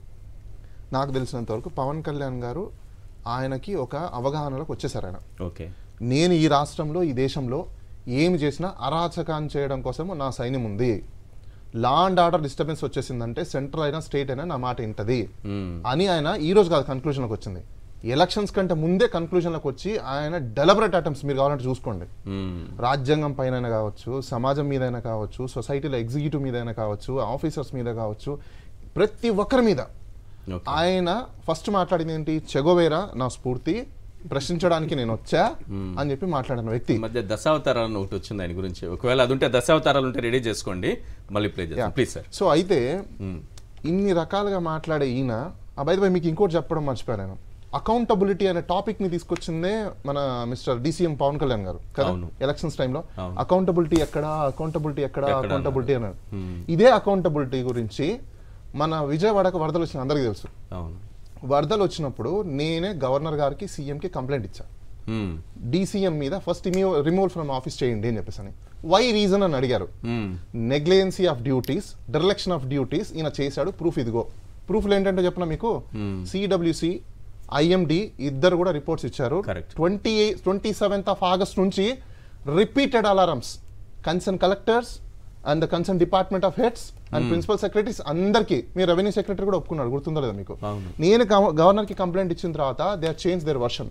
నాకు తెలిసినంత వరకు పవన్ కళ్యాణ్ గారు ఆయనకి ఒక అవగాహనలోకి వచ్చేసారు ఆయన ఓకే నేను ఈ రాష్ట్రంలో ఈ దేశంలో ఏమి చేసినా అరాచకాన్ని చేయడం కోసం నా సైన్యం ఉంది లా అండ్ ఆర్డర్ డిస్టర్బెన్స్ వచ్చేసిందంటే సెంట్రల్ అయినా స్టేట్ అయినా నా మాట ఇంటది మ్మ్. అని ఆయన ఈ రోజు కాదు కన్క్లూజన్లోకి వచ్చింది ఎలక్షన్స్ కంటే ముందే కన్క్లూజన్లోకి వచ్చి ఆయన డెలబరేట్ అటెంప్ట్స్ మీరు కావాలంటే చూసుకోండి మ్మ్. రాజ్యాంగం పైన కావచ్చు సమాజం మీదైనా కావచ్చు సొసైటీలో ఎగ్జిక్యూటివ్ మీదైనా కావచ్చు ఆఫీసర్స్ మీద కావచ్చు ప్రతి ఒక్కరి మీద ఓకే ఆయన ఫస్ట్ మాట్లాడింది ఏంటి చెగోవేరా నా స్ఫూర్తి ప్రశ్నించడానికి నేను వచ్చా అని చెప్పి మాట్లాడిన వ్యక్తి ఈ మధ్య దశావతారాలు ఒకటి వచ్చింది ఆయన గురించి ఒకవేళ అది ఉంటే దశావతారాలు ఉంటే రెడీ చేసుకోండి మళ్ళీ ప్లే చేస్తాం ప్లీజ్ సార్ సో అయితే ఇన్ని రకాలుగా మాట్లాడే ఈయన అబ్బాయి మీకు ఇంకోటి చెప్పడం మర్చిపోయాను నేను అకౌంటబిలిటీ అనే టాపిక్ ని తీసుకొచ్చిందే మన మిస్టర్ డిసిఎం పవన్ కళ్యాణ్ గారు కదా అవును. ఎలక్షన్స్ టైంలో అవును. అకౌంటబిలిటీ ఎక్కడ అకౌంటబిలిటీ ఎక్కడ ఎక్కడ అకౌంటబిలిటీ అన్నారు ఇదే అకౌంటబిలిటీ గురించి మన విజయవాడకు వరదలు వచ్చిన అందరికీ తెలుసు అవును వరదలు వచ్చినప్పుడు నేనే గవర్నర్ గారికి సీఎంకి కంప్లైంట్ ఇచ్చా మ్మ్. డీసీఎం మీద ఫస్ట్ రిమూవల్ ఫ్రమ్ ఆఫీస్ చేయండి అని చెప్పేసి అని వై రీజన్ అని అడిగారు మ్మ్. Negligency of duties direction of duties ఈయన చేశాడు ప్రూఫ్ ఇదిగో ప్రూఫ్లు ఏంటంటే చెప్పిన మీకు సిడబ్ల్యూసి ఐఎండి ఇద్దరు కూడా రిపోర్ట్స్ ఇచ్చారు Correct. Twenty twenty seventh of August నుంచి repeated alarms concern collectors and the concern department of heads and principal secretaries అందరికీ మీ రెవెన్యూ సెక్రటరీ కూడా ఒప్పుకున్నాడు గుర్తుందో లేదా మీకు అవును. నేను గవర్నర్ కి కంప్లైంట్ ఇచ్చిన తర్వాత they are change their version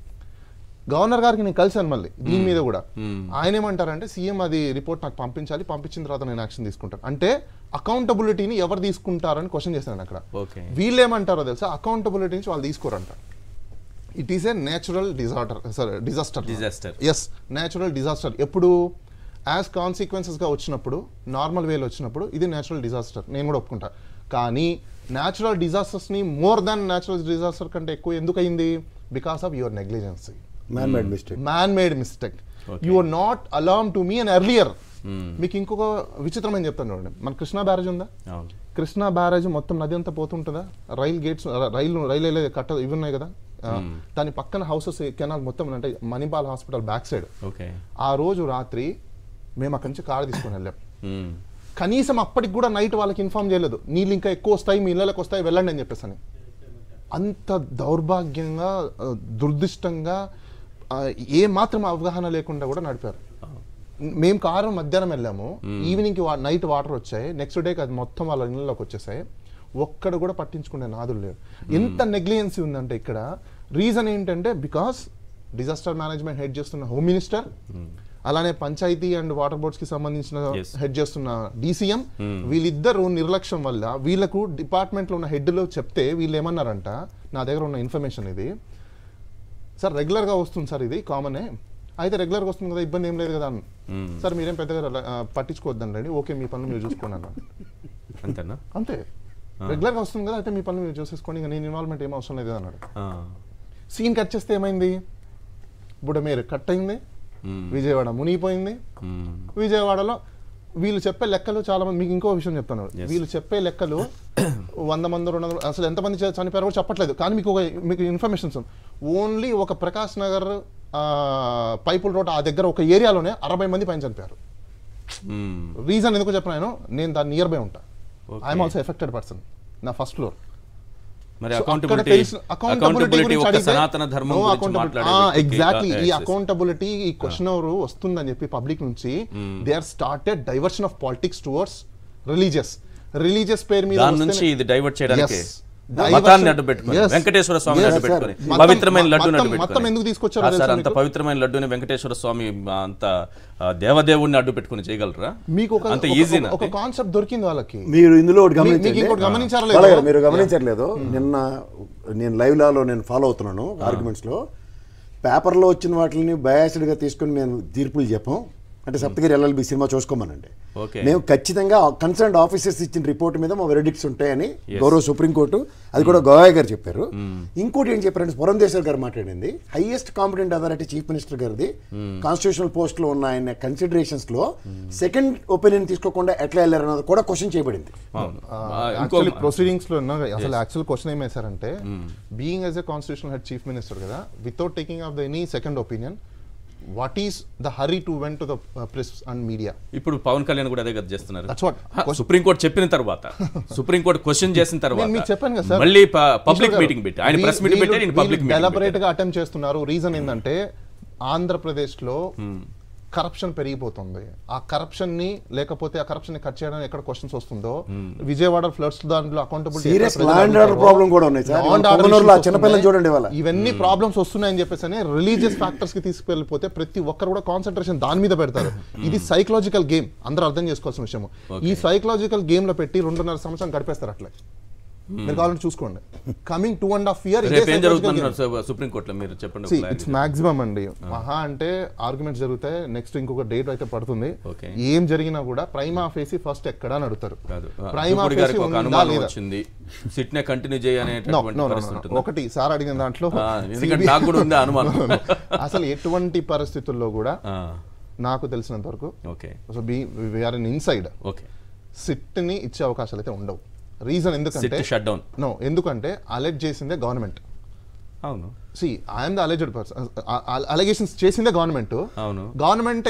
governor గారికి నేను కలిసాను మళ్ళీ దీని మీద కూడా ఆయన ఏమంటారంటే సీఎం అది రిపోర్ట్ నాకు పంపించాలి పంపించిన తర్వాత నేను యాక్షన్ తీసుకుంటాను అంటే అకౌంటబిలిటీని ఎవరు తీసుకుంటారని క్వశ్చన్ చేశాను అక్కడ ఓకే వీళ్ళు ఏమంటారో తెలుసా అకౌంటబిలిటీ నుంచి వాళ్ళు తీసుకోరంట it is a natural disorder sorry disaster Disaster. Yes natural disaster ఎప్పుడు యాజ్ కాన్సిక్వెన్సెస్గా వచ్చినప్పుడు నార్మల్ వేలో వచ్చినప్పుడు ఇది నేచురల్ డిజాస్టర్ నేను కూడా ఒప్పుకుంటా కానీ న్యాచురల్ డిజాస్టర్స్ని మోర్ దాన్ న్యాచురల్ డిజాస్టర్ కంటే ఎక్కువ ఎందుకు అయింది because of your negligency man made mistake man made mistake Okay. You are not alarm to me and earlier మీకు ఇంకొక విచిత్రమైన చెప్తాను చూడండి మన కృష్ణా బ్యారేజ్ ఉందా అవును కృష్ణా బ్యారేజ్ మొత్తం నది అంతా పోతుంటుందా రైల్ గేట్స్ రైలు రైలు వెళ్ళే కట్ట ఇవి ఉన్నాయి కదా ఆ, దాని పక్కన హౌసెస్ కెనాల్ మొత్తం అంటే Manipal hospital back side okay ఆ రోజు రాత్రి మేము అక్కడి నుంచి కారు తీసుకొని వెళ్ళాం మ్మ్. కనీసం అప్పటికి కూడా నైట్ వాళ్ళకి ఇన్ఫార్మ్ చేయలేదు నీళ్ళు ఇంకా ఎక్కువ వస్తాయి మీ ఇళ్ళకి వస్తాయి వెళ్ళండి అని చెప్పేసి అని అంత దౌర్భాగ్యంగా ఆ, దుర్దిష్టంగా ఆ, ఏ మాత్రం అవగాహన లేకుండా కూడా నడిపారు మేము కారు మధ్యాహ్నం వెళ్ళాము ఈవినింగ్కి నైట్ వాటర్ వచ్చాయి నెక్స్ట్ డేకి అది మొత్తం వాళ్ళ ఇళ్ళలోకి వచ్చేసాయి ఒక్కడు కూడా పట్టించుకునే నాదులు లేరు ఎంత నెగ్లిజెన్సీ ఉందంటే ఇక్కడ రీజన్ ఏంటంటే బికాస్ డిజాస్టర్ మేనేజ్మెంట్ హెడ్ చేస్తున్న హోమ్ మినిస్టర్ అలానే పంచాయతీ అండ్ వాటర్ బోర్డ్స్ కి సంబంధించిన Yes. హెడ్ చేస్తున్న డీసీఎం వీళ్ళిద్దరూ నిర్లక్ష్యం వల్ల వీళ్ళకు డిపార్ట్మెంట్లో ఉన్న హెడ్లో చెప్తే వీళ్ళు ఏమన్నారంట నా దగ్గర ఉన్న ఇన్ఫర్మేషన్ ఇది సార్ రెగ్యులర్గా వస్తుంది సార్ ఇది కామనే అయితే రెగ్యులర్గా వస్తుంది కదా ఇబ్బంది ఏం లేదు కదా అని సార్ మీరేం పెద్దగా ఆ, పట్టించుకోవద్దండి ఓకే మీ పనులు మీరు చూసుకోండి అన్న అంతేనా అంతే రెగ్యులర్గా వస్తుంది కదా అయితే మీ పనులు మీరు చూసేసుకోండి ఇంకా నేను ఇన్వాల్వ్మెంట్ ఏం అవసరం లేదు కదా అన్నాడు ఆ. సీన్ కట్ చేస్తే ఏమైంది బుడమేరు కట్ అయింది మ్మ్. విజయవాడ మునిగిపోయింది మ్మ్. విజయవాడలో వీళ్ళు చెప్పే లెక్కలు చాలా మంది మీకు ఇంకో విషయం చెప్తాను Yes. వీళ్ళు చెప్పే లెక్కలు వంద మంది రెండు వందలు అసలు ఎంతమంది చ- చనిపోయారో కూడా చెప్పట్లేదు కానీ మీకు ఒక మీకు ఇన్ఫర్మేషన్స్ ఓన్లీ ఒక ప్రకాష్ నగర్ ఆ, పైపుల్ రోడ్ ఆ దగ్గర ఒక ఏరియాలోనే అరవై మంది పైన చనిపోయారు మ్మ్. రీజన్ ఎందుకు చెప్పిన నేను నేను దాని నియర్ బై ఉంటా Okay. I'm also affected person నా ఫస్ట్ ఫ్లోర్ మరి So, అక్కడ అకౌంటబిలిటీ తెలిసిన- accountability అకౌంటబిలిటీ గురించి ఒక అడిగితే, సనాతన ధర్మం no గురించి accountability. మాట్లాడే ఆ, వ్యక్తికి, exactly. ఆ, ఈ yes, yes. అకౌంటబిలిటీ ఈ క్వశ్చన్ ఎవరు వస్తుందని చెప్పి పబ్లిక్ నుంచి they are started diversion of politics towards religious religious పేరు మీద దాని వస్తేనే- నుంచి ఇది డైవర్ట్ చేయడానికి Yes. మతాన్ని Diversion- అడ్డు పెట్టుకొని Yes. వెంకటేశ్వర స్వామిని Yes, అడ్డు sir. పెట్టుకొని మతం- పవిత్రమైన లడ్డుని మతం- అడ్డు పెట్టుకొని మతం ఎందుకు తీసుకొచ్చారో ఆ, సార్ తెలుసా అంత మీకు? పవిత్రమైన లడ్డుని వెంకటేశ్వర స్వామి ఆ, అంత ఆ, దేవదేవుడిని అడ్డు పెట్టుకుని చేయగలరా మీకు ఒక అంత ఒక- ఈజీనా ఒక కాన్సెప్ట్ దొరికింది వాళ్ళకి మీరు ఇందులో ఒకటి మీ- గమనించండి మీకు ఇంకోటి గమనించారా బాలా లేదా? గారు, మీరు గమనించట్లేదు నిన్న నేను లైవ్ లాలో నేను ఫాలో అవుతున్నాను ఆర్గ్యుమెంట్స్ లో పేపర్లో వచ్చిన వాటిని బయాస్డ్ గా తీసుకొని మేము తీర్పులు చెప్పాం అంటే సప్తగిరి ఎల్ఎల్బి సినిమా చూసుకోమనండి Okay. మేము ఖచ్చితంగా కన్సర్న్ ఆఫీసర్స్ ఇచ్చిన రిపోర్ట్ మీద మా వెరడిక్ట్స్ ఉంటాయని గౌరవ సుప్రీంకోర్టు అది కూడా గోవాయ్ గారు చెప్పారు ఇంకోటి ఏం చెప్పారంటే పురంధేశ్వర్ గారు మాట్లాడింది highest competent authority chief minister గారిది కాన్స్టిట్యూషనల్ పోస్ట్ లో ఉన్న ఆయన కన్సిడరేషన్స్ లో సెకండ్ ఒపీనియన్ తీసుకోకుండా ఎట్లా వెళ్ళారన్నది కూడా క్వశ్చన్ చేయబడింది అవును ఆ, ఇంకో యాక్చువల్లీ ప్రొసీడింగ్స్ లో ఉన్న అసలు యాక్చువల్ క్వశ్చన్ ఏం వేశారంటే being as a constitutional head chief minister కదా without taking of the any second opinion what is the hurry to went to the press and media ఇప్పుడు పవన్ కళ్యాణ్ కూడా అదే కదా చేస్తున్నారు That's what- హ, సుప్రీంకోర్టు చెప్పిన తర్వాత సుప్రీంకోర్టు క్వశ్చన్ చేసిన నేను తర్వాత మీకు చెప్పాను కదా సార్ మళ్ళీ పబ్లిక్ మీటింగ్ పెట్టి ఆయన ప్రెస్ మీటింగ్ పెట్టి ఆయన పబ్లిక్ డెలబరేట్ మీటింగ్ గా అటెంప్ట్ చేస్తున్నారు రీజన్ ఏంటంటే ఆంధ్రప్రదేశ్ లో కరప్షన్ పెరిగిపోతుంది ఆ కరప్షన్ ని లేకపోతే ఆ కరప్షన్ ని కట్ చేయడానికి ఎక్కడ క్వశ్చన్స్ వస్తుందో విజయవాడ ఫ్లడ్స్ దాంట్లో accountable Serious law and order problem కూడా ఉన్నాయి సార్. ఇవాళ పొంగనూరులో ఆ చిన్నపిల్లని చూడండి ఇవాళ. ఇవన్నీ ప్రాబ్లమ్స్ వస్తున్నాయని చెప్పేసి అని రిలీజియస్ ఫ్యాక్టర్స్ కి తీసుకెళ్ళిపోతే ప్రతి ఒక్కరు కూడా కాన్సన్ట్రేషన్ దాని మీద పెడతారు ఇది సైకలాజికల్ గేమ్ అందరూ అర్థం చేసుకోవాల్సిన విషయం ఈ సైకలాజికల్ గేమ్ లో పెట్టి రెండున్నర సంవత్సరం గడిపేస్తారు అట్లే మీరు కావాలంటే చూసుకోండి coming two and half year రేపు ఏం జరుగుతుంది సుప్రీంకోర్టులో మీరు చెప్పండి ఒక ఇట్స్ clarity. మాక్సిమం అండి మహా అంటే ఆర్గ్యుమెంట్స్ జరుగుతాయి నెక్స్ట్ ఇంకొక డేట్ అయితే పడుతుంది Okay. ఏం జరిగినా కూడా ప్రైమా ఫేసి ఫస్ట్ ఎక్కడా అని అడుగుతారు కాదు ఆ, ప్రైమా ధూపుడి గారికి ఒక ఉందా అనుమానం లేదా వచ్చింది సిట్ నే కంటిన్యూ No, చేయనేటటువంటి no, no, పరిస్థితి no, no. ఉంటుంది ఒకటి సార్ అడిగిన దాంట్లో ఆ, ఎందుకంటే నాకు కూడా ఉంది ఆ అనుమానం. అసలు ఎటువంటి పరిస్థితుల్లో కూడా ఆ, నాకు తెలిసినంత వరకు okay so be we're in inside okay SIT ని ఇచ్చే అవకాశాలు అయితే ఉండవు రీజన్ ఎందుకంటే సిట్ షట్ డౌన్ నో ఎందుకంటే అలెక్ట్ చేసిందే గవర్నమెంట్ అవును see I'm the alleged person allegations చేసిందే గవర్నమెంట్ అవును. గవర్నమెంట్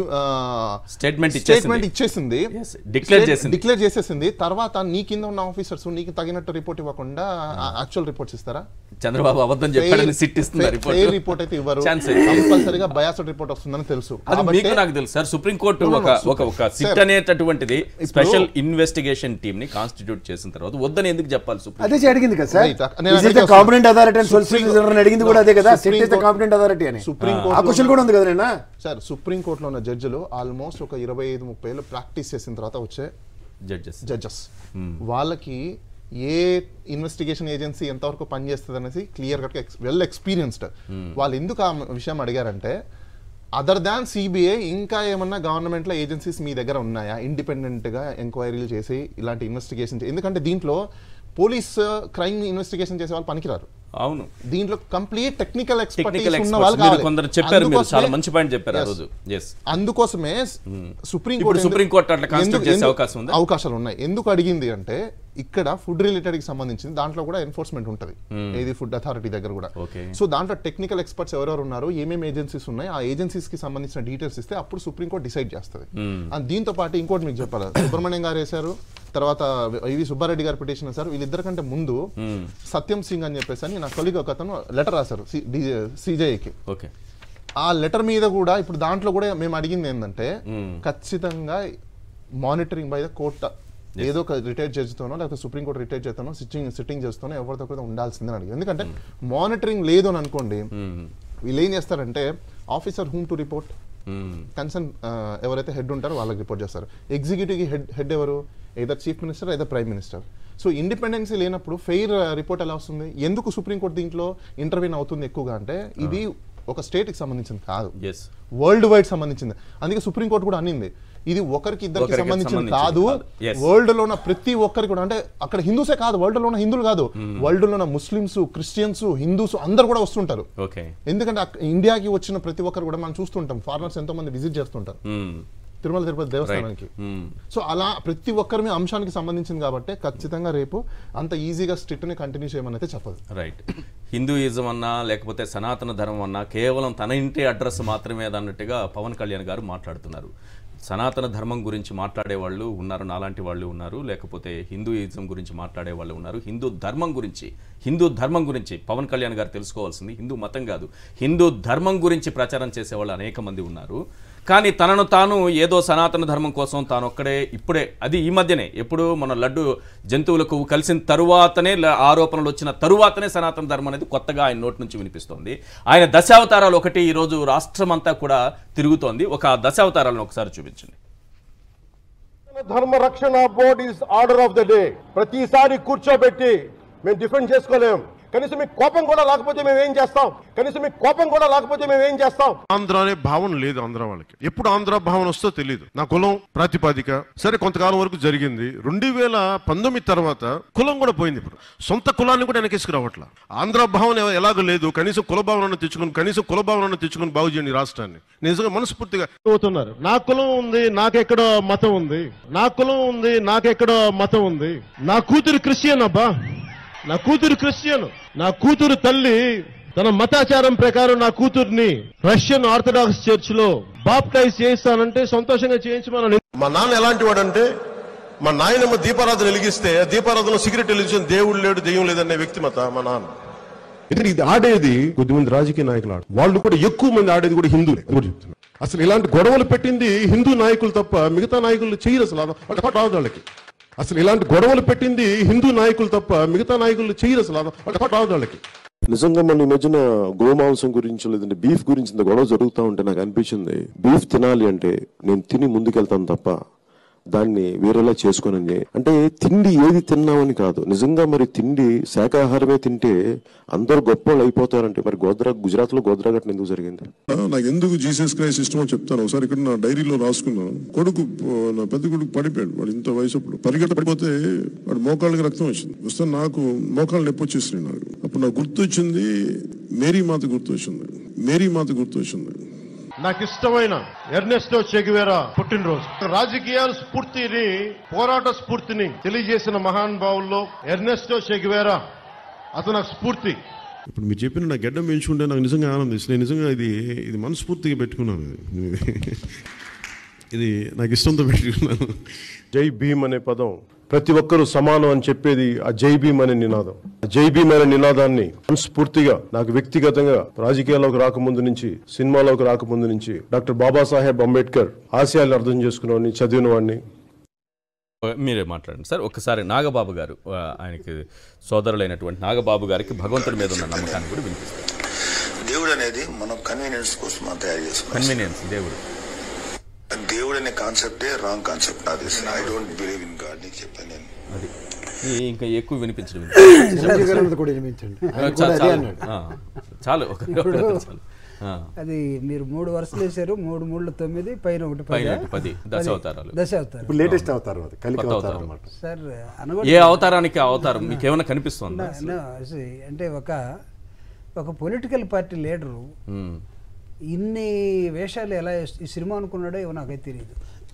Statement స్టేట్మెంట్ ఇచ్చేసింది. ఇచ్చేసింది Yes, declare చేసింది. డిక్లేర్ చేసేసింది తర్వాత నీ కింద ఉన్న ఆఫీసర్స్ నీకు తగినట్టు రిపోర్ట్ ఇవ్వకుండా యాక్చువల్ రిపోర్ట్స్ ఇస్తారా చంద్రబాబు అబద్ధం చెప్పాడని సిట్ ఇస్తున్నారు ఫెయిర్ రిపోర్ట్ అయితే ఇవ్వరు Chance అయితే. కంపల్సరీగా బయాస్డ్ రిపోర్ట్ వస్తుందని తెలుసు అది కాబట్టే- మీకు నాకు తెలుసు సార్ సుప్రీంకోర్టు No, no, ఒక no, ఒక ఒక Sir, సిట్ అనేటటువంటిది స్పెషల్ ఇన్వెస్టిగేషన్ టీమ్ ని కాన్స్టిట్యూట్ చేసిన తర్వాత వద్దని ఎందుకు చెప్పాలి సుప్రీం అదే అడిగింది కదా సార్ Right. నేను అదే ఇస్ కాంపిటెంట్ అథారిటీ అని Supreme- సొలిసిటర్ అడిగింది కూడా అదే కదా Supreme SIT is the Court- competent authority అని Supreme ఆ Court క్వశ్చన్ లో- కూడా ఉంది కదా నేనా సార్ సుప్రీం కోర్టులో ఉన్న జడ్జిలు ఆల్మోస్ట్ ఒక ఇరవై ఐదు ముప్పై ఏళ్ళు ప్రాక్టీస్ చేసిన తర్వాత వచ్చే జడ్జెస్ జడ్జెస్ వాళ్ళకి ఏ ఇన్వెస్టిగేషన్ ఏజెన్సీ ఎంతవరకు పనిచేస్తుంది అనేసి క్లియర్ కట్ వెల్ ఎక్స్పీరియన్స్డ్ వాళ్ళు ఎందుకు ఆ విషయం అడిగారంటే అదర్ దాన్ సిబిఐ ఇంకా ఏమన్నా గవర్నమెంట్లో ఏజెన్సీస్ మీ దగ్గర ఉన్నాయా ఇండిపెండెంట్గా ఎంక్వైరీలు చేసి ఇలాంటి ఇన్వెస్టిగేషన్ ఎందుకంటే దీంట్లో పోలీస్ క్రైమ్ ఇన్వెస్టిగేషన్ చేసే వాళ్ళు పనికిరారు అవును దీంట్లో కంప్లీట్ టెక్నికల్ టెక్నికల్ ఎక్స్పర్టీస్ ఉన్న ఎక్స్పర్ట్స్ వాళ్ళు మీరు కావాలి. కొందరు చెప్పారు మీరు అందుకోసమే- చాలా మంచి పాయింట్ చెప్పారు ఆ Yes. రోజు ఎస్ అందుకోసమే సుప్రీం ఇప్పుడు కోర్ట్ సుప్రీం కోర్టు అట్లా constitute ఎందుకు- చేసే ఎందుకు- అవకాశం ఉందా? అవకాశాలు ఉన్నాయి ఎందుకు అడిగింది అంటే ఇక్కడ ఫుడ్ రిలేటెడ్ కి సంబంధించింది దాంట్లో కూడా ఎన్ఫోర్స్మెంట్ ఉంటుంది ఏది ఫుడ్ అథారిటీ దగ్గర కూడా Okay. సో దాంట్లో టెక్నికల్ ఎక్స్పర్ట్స్ ఎవరెవరు ఉన్నారు ఏమేమి ఏజెన్సీస్ ఉన్నాయి ఆ ఏజెన్సీస్ కి సంబంధించిన డీటెయిల్స్ ఇస్తే అప్పుడు సుప్రీం కోర్ట్ డిసైడ్ చేస్తుంది అండ్ దీంతో పాటు ఇంకోటి మీకు చెప్పాలి సుబ్రహ్మణ్యం గారు వేశారు తర్వాత ఇవి సుబ్బారెడ్డి గారు పిటిషన్ సార్ వీళ్ళిద్దరి కంటే ముందు సత్యం సింగ్ అని చెప్పేసి అని నా కొలిగ్ ఒక అతను లెటర్ రాశారు సిజేఐకి ఓకే ఆ లెటర్ మీద కూడా ఇప్పుడు దాంట్లో కూడా మేము అడిగింది ఏంటంటే ఖచ్చితంగా మానిటరింగ్ బై ద కోర్ట్ ఏదో ఒక రిటైర్ జడ్జితోనో లేకపోతే సుప్రీం కోర్ట్ రిటైర్ చేస్తానో సిట్టింగ్ సిట్టింగ్ చేస్తానో ఎవరితో ఒకరితో ఉండాల్సిందని అడిగింది ఎందుకంటే మానిటరింగ్ లేదు అని అనుకోండి వీళ్ళు ఏం చేస్తారంటే officer whom to report concern ఎవరైతే హెడ్ ఉంటారో వాళ్ళకి రిపోర్ట్ చేస్తారు ఎగ్జిక్యూటివ్ హెడ్ హెడ్ ఎవరు either chief minister either prime minister so independency లేనప్పుడు ఫెయిర్ రిపోర్ట్ ఎలా వస్తుంది ఎందుకు సుప్రీంకోర్టు దీంట్లో ఇంటర్వ్యూన్ అవుతుంది ఎక్కువగా అంటే ఇది ఒక స్టేట్కి సంబంధించింది కాదు ఎస్ వరల్డ్ వైడ్ సంబంధించింది అందుకే సుప్రీంకోర్టు కూడా అనింది ఇది ఒకరికి ఇద్దరికి ఒకరికి సంబంధించింది సంబంధించింది కాదు కాదు. Yes. వరల్డ్ లో ఉన్న ప్రతి ఒక్కరికి కూడా అంటే అక్కడ హిందూసే కాదు వరల్డ్ లో ఉన్న హిందువులు కాదు వరల్డ్ లో ఉన్న ముస్లిమ్స్ క్రిస్టియన్స్ హిందూస్ అందరు కూడా వస్తుంటారు ఓకే ఎందుకంటే అక్క- ఇండియాకి వచ్చిన ప్రతి ఒక్కరు కూడా మనం చూస్తుంటాం ఫారినర్స్ ఎంతో మంది విజిట్ చేస్తుంటారు తిరుమల తిరుపతి దేవస్థానానికి సో అలా ప్రతి ఒక్కరి మీ అంశానికి సంబంధించింది కాబట్టి ఖచ్చితంగా రేపు అంత ఈజీగా స్ట్రిక్ట్ ని కంటిన్యూ చేయమని అయితే చెప్పదు రైట్ హిందూయిజం అన్నా లేకపోతే సనాతన ధర్మం అన్నా కేవలం తన ఇంటి అడ్రస్ మాత్రమే అన్నట్టుగా పవన్ కళ్యాణ్ గారు మాట్లాడుతున్నారు సనాతన ధర్మం గురించి మాట్లాడే వాళ్ళు ఉన్నారు నాలాంటి వాళ్ళు ఉన్నారు లేకపోతే హిందూయిజం గురించి మాట్లాడే వాళ్ళు ఉన్నారు హిందూ ధర్మం గురించి హిందూ ధర్మం గురించి పవన్ కళ్యాణ్ గారు తెలుసుకోవాల్సింది హిందూ మతం కాదు హిందూ ధర్మం గురించి ప్రచారం చేసేవాళ్ళు అనేక మంది ఉన్నారు కానీ తనను తాను ఏదో సనాతన ధర్మం కోసం తాను ఒక్కడే ఇప్పుడే అది ఈ మధ్యనే ఎప్పుడు మన లడ్డు జంతువులకు కలిసిన తరువాతనే ల- ఆరోపణలు వచ్చిన తరువాతనే సనాతన ధర్మం అనేది కొత్తగా ఆయన నోటి నుంచి వినిపిస్తోంది ఆయన దశావతారాలు ఒకటి ఈరోజు రాష్ట్రమంతా కూడా తిరుగుతోంది ఒక ఆ దశావతారాలను ఒకసారి చూపించండి Dharma Rakshana board is order of the day ప్రతిసారి కూర్చోబెట్టి మేము డిఫెండ్ చేసుకోలేం కనీసం మీకు కోపం కూడా లేకపోతే మేము ఏం చేస్తాం కనీసం మీకు కోపం కూడా లేకపోతే మేము ఏం చేస్తాం ఆంధ్ర అనే భావన లేదు ఆంధ్ర వాళ్ళకి ఎప్పుడు ఆంధ్ర భావన వస్తో తెలియదు నా కులం ప్రాతిపాదిక సరే కొంతకాలం వరకు జరిగింది రెండు వేల పంతొమ్మిది తర్వాత కులం కూడా పోయింది ఇప్పుడు సొంత కులాన్ని కూడా వెనకేసుకు రావట్లా ఆంధ్ర భావన ఎ- ఎలాగో లేదు కనీసం కుల భావనను తెచ్చుకుని కనీసం కుల భావనను తెచ్చుకుని బాగు చేయండి ఈ రాష్ట్రాన్ని నిజంగా మనస్ఫూర్తిగా అవుతున్నారు నా కులం ఉంది నాకెక్కడో మతం ఉంది నా కులం ఉంది నాకెక్కడో మతం ఉంది నా కూతురు క్రిస్టియన్ అబ్బా నా కూతురు క్రిస్టియన్ నా కూతురు తల్లి తన మతాచారం ప్రకారం నా కూతుర్ని రష్యన్ ఆర్థడాక్స్ చర్చ్ లో బాప్టైజ్ చేయిస్తానంటే సంతోషంగా చేయించమని మా నాన్న ఎలాంటి వాడంటే మా నాయనమ్మ దీపారాధన వెలిగిస్తే దీపారాధన సిగరెట్ వెలిగించిన దేవుడు లేడు దెయ్యం లేదనే వ్యక్తిమత మా నాన్న ఎందుకంటే ఇది ఆడేది కొద్దిమంది రాజకీయ నాయకులు ఆడు వాళ్ళు కూడా ఎక్కువ మంది ఆడేది కూడా హిందువులే అది కూడా చెప్తున్నా అసలు ఇలాంటి గొడవలు పెట్టింది హిందూ నాయకులు తప్ప మిగతా నాయకులు చేయరు అసలు అది- వాళ్ళకి రాదు వాళ్ళకి అసలు ఇలాంటి గొడవలు పెట్టింది హిందూ నాయకులు తప్ప మిగతా నాయకులు చేయరు అసలు అది- వాళ్ళకి రాదు వాళ్ళకి నిజంగా మన ఈ మధ్యన గోమాంసం గురించి లేదంటే బీఫ్ గురించి ఇంత గొడవ జరుగుతూ ఉంటే నాకు అనిపించింది బీఫ్ తినాలి అంటే నేను తిని ముందుకెళ్తాను తప్ప దాన్ని వేరేలా చేసుకోనని అంటే తిండి ఏది తిన్నామని కాదు నిజంగా మరి తిండి శాకాహారమే తింటే అందరూ గొప్ప అయిపోతారంటే మరి గోద్రా గుజరాత్ లో గోద్రా ఘటన ఎందుకు జరిగింది నాకు ఎందుకు జీసస్ క్రైస్ట్ ఇష్టమో చెప్తాను ఒకసారి ఇక్కడ నా డైరీలో రాసుకున్నాను కొడుకు ఆ, నా పెద్ద కొడుకు పడిపోయాడు వాడు ఇంత వయసు అప్పుడు పరిగెట్ట పడిపోతే వాడు మోకాళ్ళకి రక్తం వచ్చింది వస్తే నాకు మోకాళ్ళు నొప్పి వచ్చేసినాయి నాకు అప్పుడు నాకు గుర్తు వచ్చింది మేరీ మాత గుర్తు వచ్చింది మేరీ మాత గుర్తు వచ్చింది నాకు ఇష్టమైన ఎర్నెస్టో చెగువేరా పుట్టినరోజు రాజకీయాల స్ఫూర్తిని పోరాట స్ఫూర్తిని తెలియజేసిన మహానుభావుల్లో ఎర్నెస్టో చెగువేరా అతను నాకు స్ఫూర్తి ఇప్పుడు మీరు చెప్పిన నా గడ్డం పెంచుకుంటే నాకు నిజంగా ఆనందిస్తుంది నేను నిజంగా ఇది ఇది మనస్ఫూర్తిగా పెట్టుకున్నాను ఇది ఇది నాకు ఇష్టంతో పెట్టుకున్నాను జై భీమ్ అనే పదం ప్రతి ఒక్కరూ సమానం అని చెప్పేది ఆ జై భీమ్ అనే నినాదం ఆ జై భీమ్ అనే నినాదాన్ని మనస్ఫూర్తిగా నాకు వ్యక్తిగతంగా రాజకీయాల్లోకి రాకముందు నుంచి సినిమాలోకి రాకముందు నుంచి డాక్టర్ బాబాసాహెబ్ అంబేద్కర్ ఆశయాలను అర్థం చేసుకున్నవాడిని చదివిన వాడిని మీరే మాట్లాడండి సార్ ఒక్కసారి నాగబాబు గారు ఆ, ఆయనకి సోదరులైనటువంటి నాగబాబు గారికి భగవంతుడి మీద ఉన్న నమ్మకాన్ని కూడా వినిపిస్తారు దేవుడు అనేది మనం కన్వీనియన్స్ కోసం మనం తయారు చేసుకున్నాం కన్వీనియన్స్ దేవుడు దేవుడు అనే కాన్సెప్టే రాంగ్ కాన్సెప్ట్ నాది I don't believe in God నీకు చెప్పాను నేను అది ఈ ఇంకా ఎక్కువ వినిపించడం చిరంజీవి గారు అన్నది కూడా వినిపించండి ఆయన కూడా అదే అన్నాడు చాలు ఒక ఒక- చాలు ఆ, అది మీరు మూడు వరుసలు వేశారు మూడు మూడు తొమ్మిది పైన ఒకటి పైన పదా? ఒకటి పది, దశ అవతారాలు. దశ అవతారం ఇప్పుడు లేటెస్ట్ అవతారం అది కలికి కొత్త అవతారం అవతారం. అన్నమాట సార్ అనగొడ ఏ అవతారానికి ఆ అవతారం మీకు ఏమైనా కనిపిస్తుందా No, see, అంటే ఒక ఒక పొలిటికల్ పార్టీ లీడరు ఉమ్, ఇన్ని వేషాలు ఎలా వేస్- ఈ సినిమా అనుకున్నాడో ఏమో నాకైతే తెలియదు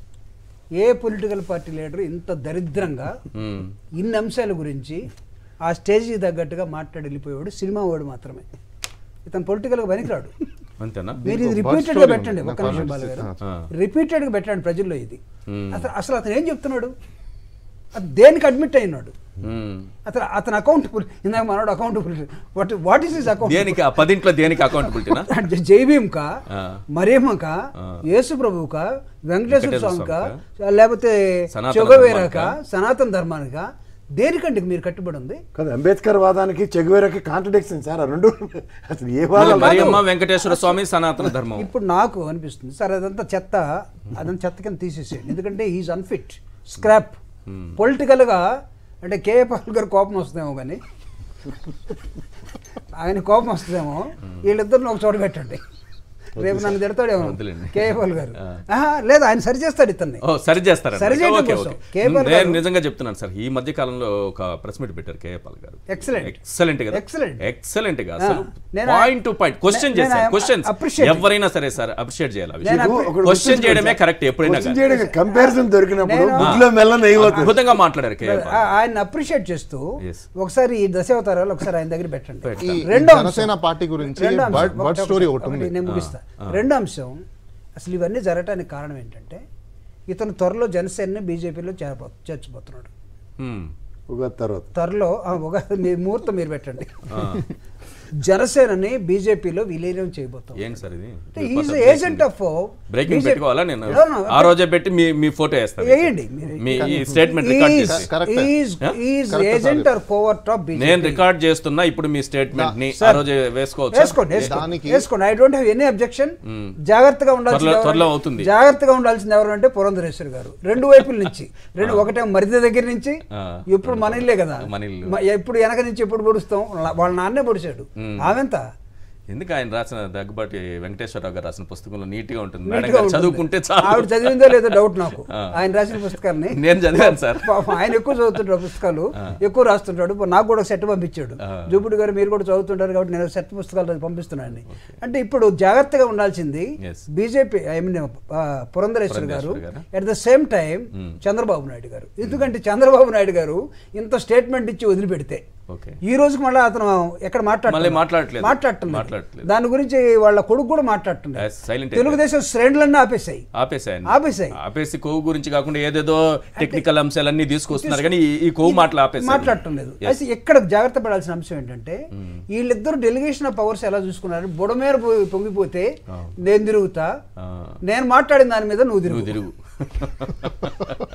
ఏ పొలిటికల్ పార్టీ లీడర్ ఇంత దరిద్రంగా ఉమ్. ఇన్ని అంశాల గురించి ఆ స్టేజ్కి తగ్గట్టుగా మాట్లాడి వెళ్ళిపోయాడు సినిమా వాడు మాత్రమే ఇతను పొలిటికల్గా పనికిరాడు అంతేనా మీరు ఇది దీనికి ఒక రిపీటెడ్ గా story పెట్టండి ఉంది. ఒక్క నాకు నిమిషం అనిపిస్తుంది. బాలగారు ఆ. రిపీటెడ్ గా పెట్టండి ప్రజల్లో ఇది Hmm. అసలు అసలు అతను ఏం చెప్తున్నాడు అది దేనికి అడ్మిట్ అయినాడు ఉమ్. అతను అతను అకౌంటబుల్ ఇందాక మనోడు accountable what what is is account దేనికి ఆ పదింట్లో దేనికి అకౌంటబిలిటీనా జైభీంకా ఆ. మరియమ్మకా ఆ. యేసు ప్రభువుకా వెంకటేశ్వర వెంకటేశ్వర స్వామికా స్వామికా, లేకపోతే సనాతన చొగవేరాకా ధర్మానికా, సనాతన ధర్మానికా దేనికండి మీరు కట్టుబడి ఉంది కాదు అంబేద్కర్ వాదానికి చెగువేరకి కాంట్రడిక్షన్ సార్ ఆ రెండు అసలు ఏ మళ్ళీ వాదాలు మరియమ్మ వెంకటేశ్వర స్వామి సనాతన ధర్మం ఇప్పుడు నాకు అనిపిస్తుంది సార్ అదంతా చెత్త అదంతా చెత్త కింద తీసేసేయండి ఎందుకంటే ఈజ్ అన్ఫిట్ స్క్రాప్ పొలిటికల్గా అంటే కేఏ పాల్ గారు కోపం వస్తుందేమో కానీ ఆయన కోపం వస్తుందేమో వీళ్ళిద్దరిని ఒక చోట పెట్టండి రేపు నన్ను తిడతాడేమో వద్దులేండి. కేఏ పాల్ గారు ఆహా, లేదు ఆయన సరి చేస్తాడు ఇతన్ని ఓ సరి చేస్తారా సరి చేయడం ఓకే కోసం. ఓకే కేవలం నేను గారు- నిజంగా చెప్తున్నాను సార్ ఈ మధ్య కాలంలో ఒక ప్రెస్ మీట్ పెట్టారు కేఏపాల్ గారు Excellent. ఎక్సలెంట్ కదా Excellent. ఎక్సలెంట్ గా ఆ, అసలు నేను పాయింట్ టు పాయింట్ క్వశ్చన్ నేను చేశారు I- క్వశ్చన్స్ appreciate. ఎవరైనా సరే సార్ అప్రిషియేట్ చేయాలి ఆ నేను విషయం appre- ఒకటి క్వశ్చన్ గుర్తుంచుకోండి చేయడమే సార్. కరెక్ట్ ఎప్పుడైనా క్వశ్చన్ కానీ. చేయడానికి కంపారిజన్ దొరికినప్పుడు నేను- గుడ్లో మెల్ల నెయ్యవుతుంది అద్భుతంగా మాట్లాడారు ఆ- కేఏపాల్ ఆయన అప్రిషియేట్ చేస్తూ Yes. ఒకసారి ఈ దశావతారాలు ఒకసారి ఆయన దగ్గర పెట్టండి ఈ రెండో అంశం. జనసేన పార్టీ గురించి రెండో అంశం. బర్డ్- బర్డ్ ఒకటి- స్టోరీ ఒకటి ఒకటి ఉంది. నేను ముగిస్తా రెండో అంశం అసలు ఇవన్నీ జరగటానికి కారణం ఏంటంటే ఇతను త్వరలో జనసేనని బీజేపీలో చేరబో చేర్చబోతున్నాడు హ్మ్. ఉగాది తర్వాత త్వరలో ఆ, ఒక మీ ముహూర్తం మీరు పెట్టండి జనసేనని బీజేపీలో విలీనం చేయబోతాం ఏంటి సార్ ఇది ఈజ్ ఏజెంట్ ఆఫ్ బ్రేకింగ్ పెట్టుకోవాలా నేను ఆ రోజే పెట్టి మీ మీ ఫోటో వేస్తాను వేయండి మీరు. మీ ఈ స్టేట్మెంట్ రికార్డ్ చేసి Correct. Is agent or covert of నేను బీజేపీ రికార్డ్ చేస్తున్నా ఇప్పుడు మీ స్టేట్మెంట్ ని ఆ రోజు వేసుకోవచ్చు వేసుకోండి వేసుకోండి దానికి- వేసుకోండి I don't have any objection జాగ్రత్తగా ఉండాల్సింది త్వరలో- ఎవరు- త్వరలో అవుతుంది. జాగ్రత్తగా ఉండాల్సింది ఎవరు అంటే పురంధరేశ్వరి గారు రెండు వైపుల నుంచి రెండు ఒకటే మరిది దగ్గర నుంచి ఆ. ఇప్పుడు మన ఇల్లే కదా మన ఇల్లు. మ- ఎప్పుడు వెనక నుంచి ఎప్పుడు పొడుస్తాం వాళ్ళ నాన్నే పొడిచాడు ఆమెంత ఎందుకు ఆయన రాసిన దగ్గుబాటి వెంకటేశ్వరరావు గారు రాసిన పుస్తకంలో నీట్ గా ఉంటుంది నీట్గా మేడం గారు ఉంటుంది. చదువుకుంటే ఆవిడ చాలు చదివిందో లేదో డౌట్ నాకు ఆ. ఆయన రాసిన పుస్తకాన్ని నేను చదివాను సార్. పాపం ఆయన ఎక్కువ చదువుతుంటాడు పుస్తకాలు ఎక్కువ రాస్తుంటాడు ఇప్పుడు నాకు కూడా సెట్ పంపించాడు జూపుడు గారు మీరు కూడా చదువుతుంటారు కాబట్టి నేను సెట్ పుస్తకాలు పంపిస్తున్నాను అంటే ఇప్పుడు జాగ్రత్తగా ఉండాల్సింది Yes. బీజేపీ I mean Purandeswar garu Purandeswari garu. At the same time Chandrababu Naidu garu ఎందుకంటే చంద్రబాబు నాయుడు గారు ఇంత స్టేట్మెంట్ ఇచ్చి వదిలిపెడితే ఓకే ఈ రోజుకి మళ్ళీ అతను ఎక్కడ మళ్ళీ మాట్లాడట్లేదు. మాట్లాడట్లేదు మాట్లాడట్లేదు. దాని గురించి వాళ్ళ కొడుకు కూడా మాట్లాడుతుంది Yes, silent తెలుగుదేశం శ్రేణులన్నీ ఆపేశాయి ఆపేసాయండి ఆపేసాయి. ఆపేసి కొవ్వు గురించి కాకుండా ఏదేదో టెక్నికల్ అంశాలన్నీ తీసుకొస్తున్నారు కానీ ఈ- ఈ కొవ్వు మాటలు ఆపేసి మాట్లాడటం లేదు అయితే ఇక్కడ జాగ్రత్త పడాల్సిన అంశం ఏంటంటే వీళ్ళిద్దరు డెలిగేషన్ ఆఫ్ పవర్స్ ఎలా చూసుకున్నారు బుడమేర పోయి- పొంగిపోతే నేను తిరుగుతా ఆ. నేను మాట్లాడిన దాని మీద నువ్వు నువ్వు తిరుగు తిరుగు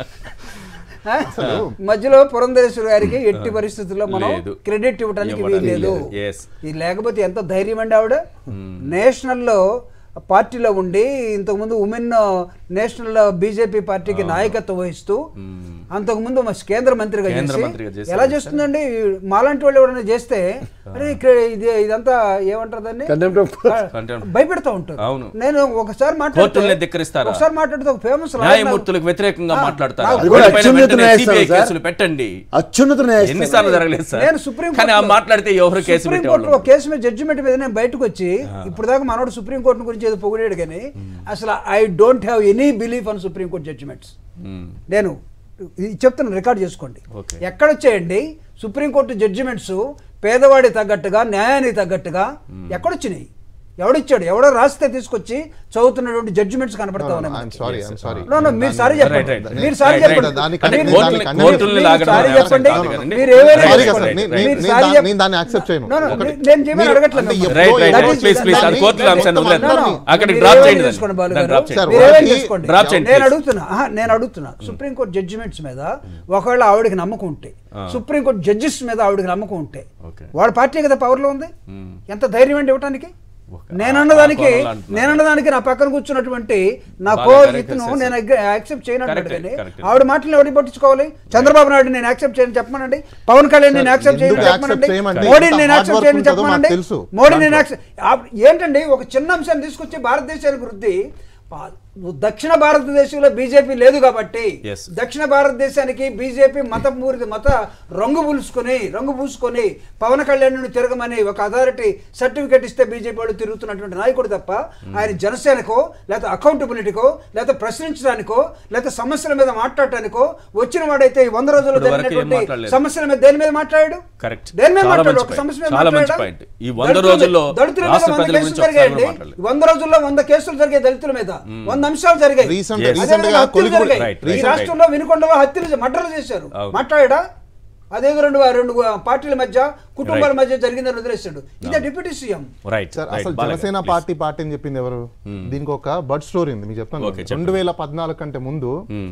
ఆ? మధ్యలో పురంధరేశ్వరి గారికి ఎట్టి పరిస్థితుల్లో మనం లేదు. క్రెడిట్ ఇవ్వడానికి ఇవ్వడానికి వీల్లేదు లేదు. Yes. ఇది లేకపోతే ఎంత ధైర్యం అండి ఆవిడ నేషనల్లో పార్టీలో ఉండి ఇంతకుముందు ఉమెన్ నేషనల్ బీజేపీ పార్టీకి నాయకత్వం వహిస్తూ అంతకుముందు మా కేంద్ర మంత్రిగా కేంద్ర చేసి మంత్రిగా చేశారు. ఎలా చేస్తుందండి మాలాంటి వాళ్ళు ఎవరైనా చేస్తే అరే ఇక్కడ ఇది ఇదంతా ఏమంటారు దాన్ని Contempt of Contempt. భయపెడతా ఉంటారు అవును. నేను ఒకసారి మాట్లాడితే కోర్టుల్ని ధిక్కరిస్తారా? ఒకసారి మాట్లాడితే ఒక ఫేమస్ న్యాయమూర్తులకు వ్యతిరేకంగా మాట్లాడతారు అది కూడా అత్యున్నత న్యాయస్థానం సార్. కేసులు పెట్టండి అత్యున్నత న్యాయస్థానం ఎన్నిసార్లు జరగలేదు సార్ నేను సుప్రీం కానీ ఆ కోర్టులో- మాట్లాడితే ఎవరు కేసు సుప్రీం పెట్టేవాళ్ళు కోర్టు కేసు మీద జడ్జిమెంట్ మీద నేను బయటకు వచ్చి ఇప్పుడు దాకా మనోడు సుప్రీం కోర్టు గురించి ఏదో పొగిడాడు కానీ అసలు I don't have any belief on supreme court judgements hmm. నేను ఇది చెప్తాను రికార్డ్ చేసుకోండి Okay. ఎక్కడ వచ్చాయండి సుప్రీంకోర్టు జడ్జిమెంట్స్ పేదవాడి తగ్గట్టుగా న్యాయానికి తగ్గట్టుగా ఎక్కడొచ్చినాయి ఎవడిచ్చాడు ఎవడో రాస్తే తీసుకొచ్చి చదువుతున్నటువంటి జడ్జిమెంట్స్ కనపడతా ఉన్నాయి ఐఎమ్ మనకి. Sorry I'm sorry No, no, మీరు సారీ చెప్పండి Right, right. మీరు సారీ Right, right. చెప్పండి దానికి అంటే నేను కోర్టుల్ని- దానికి కోర్టుల్ని మీరు లాగడం సారీ అనేది చెప్పండి కాదు కదండి. మీరు ఏమైనా సారీ Right, కదా సార్ right, నేను- right. నేను- మీరు నేను సారీ దా- చెప్ప- నేను దాన్ని యాక్సెప్ట్ చేయను No, no, ఒకటి. నేను చేయమని మీరు- అడగట్లేదు అంటే మిమ్మల్ని. ఎప్పుడో Right, right, ఏదో right. Please, please, దాన్ని- అది కోర్టులో అంశాన్ని కొంతమంది వదిలేద్దాం. అందరినీ- అక్కడ మీరు డ్రాప్ ఏమైనా చేయండి చేసుకోండి దాన్ని. బాలు దాన్ని గారు. డ్రాప్ చేయండి. సార్, మీరు ఏమైనా ఒకటి- చేసుకోండి. డ్రాప్ చేయండి, నేను please. అడుగుతున్నా ఆహా, నేను అడుగుతున్నా సుప్రీంకోర్టు జడ్జిమెంట్స్ మీద ఒకవేళ ఆవిడకి నమ్మకం ఉంటే సుప్రీంకోర్టు జడ్జెస్ మీద ఆవిడకి నమ్మకం ఉంటే Okay. వాళ్ళ పార్టీ కదా పవర్లో ఉంది ఎంత ధైర్యం అండి ఇవ్వటానికి ఒక- నేనన్నదానికి ఆ కోణంలో అంటున్నారు. నేనన్నదానికి నా పక్కన కూర్చున్నటువంటి నా బాగా కో correct ఇతను చేశారు. నేను యాక్సెప్ట్ చేయనట్టు Correct, కానీ correct. ఆవిడ మాటలు ఎవరికి పట్టించుకోవాలి చంద్రబాబు నాయుడు నేను యాక్సెప్ట్ చేయని చెప్పమనండి పవన్ కళ్యాణ్ నేను యాక్సెప్ట్ చేయని ఎందుకు చెప్పమనండి accept చేయమండి? మోడీని ఎంత నేను hard యాక్సెప్ట్ work చేయని ఉంటుందో మాకు చెప్పమనండి తెలుసు. మోడీ నేను దాంట్లో. యాక్సెప్ట్ ఆ- ఏంటండి ఒక చిన్న అంశాన్ని తీసుకొచ్చి భారతదేశానికి వృద్ధి పా- దక్షిణ భారతదేశంలో బీజేపీ లేదు కాబట్టి Yes. దక్షిణ భారతదేశానికి బీజేపీ మత మూరి మత రంగు పూసుకొని రంగు పూసుకొని పవన్ కళ్యాణ్ తిరగమని ఒక అథారిటీ సర్టిఫికేట్ ఇస్తే బీజేపీ వాళ్ళు తిరుగుతున్నటువంటి నాయకుడు తప్ప ఆయన జనసేనకో లేకపోతే అకౌంటబిలిటీకో లేకపోతే ప్రశ్నించడానికో లేకపోతే సమస్యల మీద మాట్లాడటానికో వచ్చిన వాడైతే ఈ వంద రోజుల్లో ఇప్పటి వరకు ఏం జరిగినటువంటి మాట్లాడలేదు. సమస్యల మీద దేని మీద మాట్లాడాడు Correct. దేని మీద చాలా మాట్లాడాడు మంచి ఒక point. సమస్య మీద చాలా మంచి మాట్లాడాడా? point. ఈ వంద దళితుల మీద- రోజుల్లో దళితుల మీద రాష్ట్ర వంద ప్రజల కేసులు గురించి ఒకసారి జరిగాయండి. కూడా మాట్లాడలేదు. వంద రోజుల్లో వంద కేసులు జరిగాయి దళితుల మీద వంద అంశాలు జరిగాయి Recent- అదే recent విధంగా గా హత్యలు కొలిగూడ- జరిగాయి. Right, ఈ right, రాష్ట్రంలో వినుకొండలో హత్యలు మర్డర్లు చేశారు అవును. మాట్లాడా అదేదో రెండు రెండు పార్టీల మధ్య కుటుంబాల Right. మధ్య జరిగిందని వదిలేశాడు ఇదే deputy CM right sir right అసలు బాగా జనసేన please. పార్టీ పార్టీ అని చెప్పింది ఎవరు దీనికి ఒక బర్డ్ స్టోరీ ఉంది మీకు చెప్తాను Okay, చెప్పండి. రెండు వేల పద్నాలుగు కంటే ముందు మ్మ్.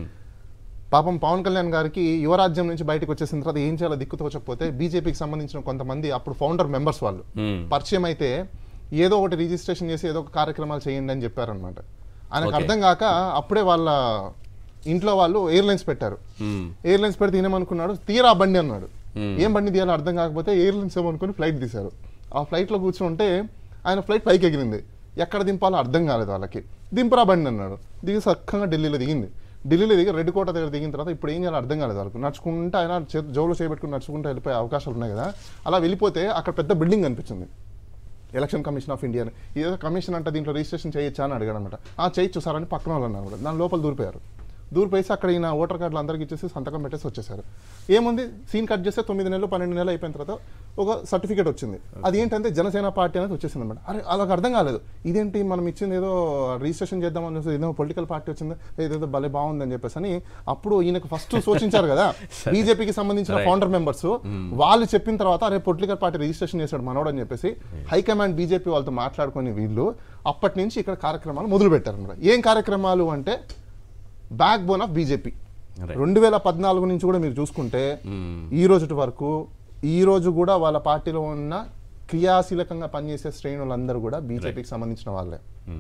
పాపం పవన్ కళ్యాణ్ గారికి యువరాజ్యం నుంచి బయటకు వచ్చేసిన తర్వాత ఏం చేయాలో దిక్కు తోచకపోతే బీజేపీకి సంబంధించిన కొంతమంది అప్పుడు ఫౌండర్ మెంబర్స్ వాళ్ళు Hmm. పరిచయం అయితే ఏదో ఒకటి రిజిస్ట్రేషన్ చేసి ఏదో ఒక కార్యక్రమాలు చేయండి అని చెప్పారనమాట ఆయనకు Okay. అర్థం కాక అప్పుడే వాళ్ళ ఇంట్లో వాళ్ళు ఎయిర్లైన్స్ పెట్టారు మ్మ్. ఎయిర్లైన్స్ పెడితే ఈయనేమనుకున్నాడు తీరా బండి అన్నాడు ఏం బండి తీయాలో అర్థం కాకపోతే ఎయిర్లైన్స్ ఏమనుకుని ఫ్లైట్ తీశారు ఆ ఫ్లైట్లో కూర్చుంటే ఆయన ఫ్లైట్ పైకి ఎగిరింది ఎక్కడ దింపాలో అర్థం కాలేదు వాళ్ళకి దింపరా బండి అన్నాడు దిగి చక్కగా ఢిల్లీలో దిగింది ఢిల్లీలో దిగి రెడ్ కోట దగ్గర దిగిన తర్వాత ఇప్పుడు ఏం చేయాలో అర్థం కాలేదు వాళ్ళకు నడుచుకుంటూ ఆయన చేతి జోలో చేయబెట్టుకుని నడుచుకుంటూ వెళ్ళిపోయే అవకాశాలు ఉన్నాయి కదా అలా వెళ్ళిపోతే అక్కడ పెద్ద బిల్డింగ్ కనిపించింది ఎలక్షన్ కమిషన్ ఆఫ్ ఇండియా అని ఇదేదో కమిషన్ అంటే దీంట్లో రిజిస్ట్రేషన్ చేయొచ్చా అని అడిగాడు అనమాట ఆ చేయొచ్చు సార్ అని పక్కన వాళ్ళు అన్నారు కూడా దాని లోపల దూరిపోయారు దూరిపోయేసి అక్కడ ఈయన ఓటర్ కార్డులు అందరికి ఇచ్చేసి సంతకం పెట్టేసి వచ్చేసారు ఏముంది సీన్ కట్ చేస్తే తొమ్మిది నెలలు పన్నెండు నెలలు అయిపోయిన తర్వాత ఒక సర్టిఫికేట్ వచ్చింది అది ఏంటంటే జనసేన పార్టీ అనేది వచ్చేసింది అనమాట అరే అలాగ అర్థం కాలేదు ఇదేంటి మనం ఇచ్చింది ఏదో రిజిస్ట్రేషన్ చేద్దాం అనేసి ఏదో పొలిటికల్ పార్టీ వచ్చింది ఏదేదో భలే బాగుందని చెప్పేసి అని అప్పుడు ఈయనకు ఫస్ట్ సూచించారు కదా బీజేపీకి సంబంధించిన ఫౌండర్ మెంబర్స్ వాళ్ళు చెప్పిన తర్వాత అరే పొలిటికల్ పార్టీ రిజిస్ట్రేషన్ చేశాడు మనోడు అని చెప్పేసి హైకమాండ్ బీజేపీ వాళ్ళతో మాట్లాడుకొని వీళ్ళు అప్పటి నుంచి ఇక్కడ కార్యక్రమాలు మొదలు పెట్టారు అనమాట ఏం కార్యక్రమాలు అంటే backbone of BJP Right. రెండు వేల పద్నాలుగు నుంచి కూడా మీరు చూసుకుంటే ఈ రోజు వరకు ఈ రోజు కూడా వాళ్ళ పార్టీలో ఉన్న క్రియాశీలకంగా పనిచేసే శ్రేణులందరూ కూడా బీజేపీకి సంబంధించిన వాళ్ళే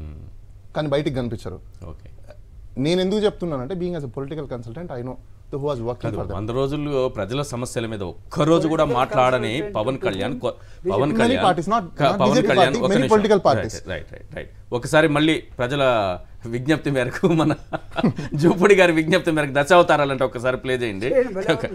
కానీ బయటికి కనిపించరు ఓకే నేను ఎందుకు చెప్తున్నానంటే being as a political consultant I know the who was working for వంద రోజుల్లో ప్రజల సమస్యల మీద ఒక్క రోజు కూడా మాట్లాడని పవన్ కళ్యాణ్ కొ- Pawan Many Kalyan parties, not- క- not Pawan BJP Kalyan party, ఒక many నిమిషం. political parties. Right, right, right, right. ఒకసారి మళ్ళీ ప్రజల విజ్ఞప్తి మేరకు మన జూపుడి గారి విజ్ఞప్తి మేరకు దశావతారాలంటే ఒకసారి ప్లే చేయండి చేయండి, భలే ఒక-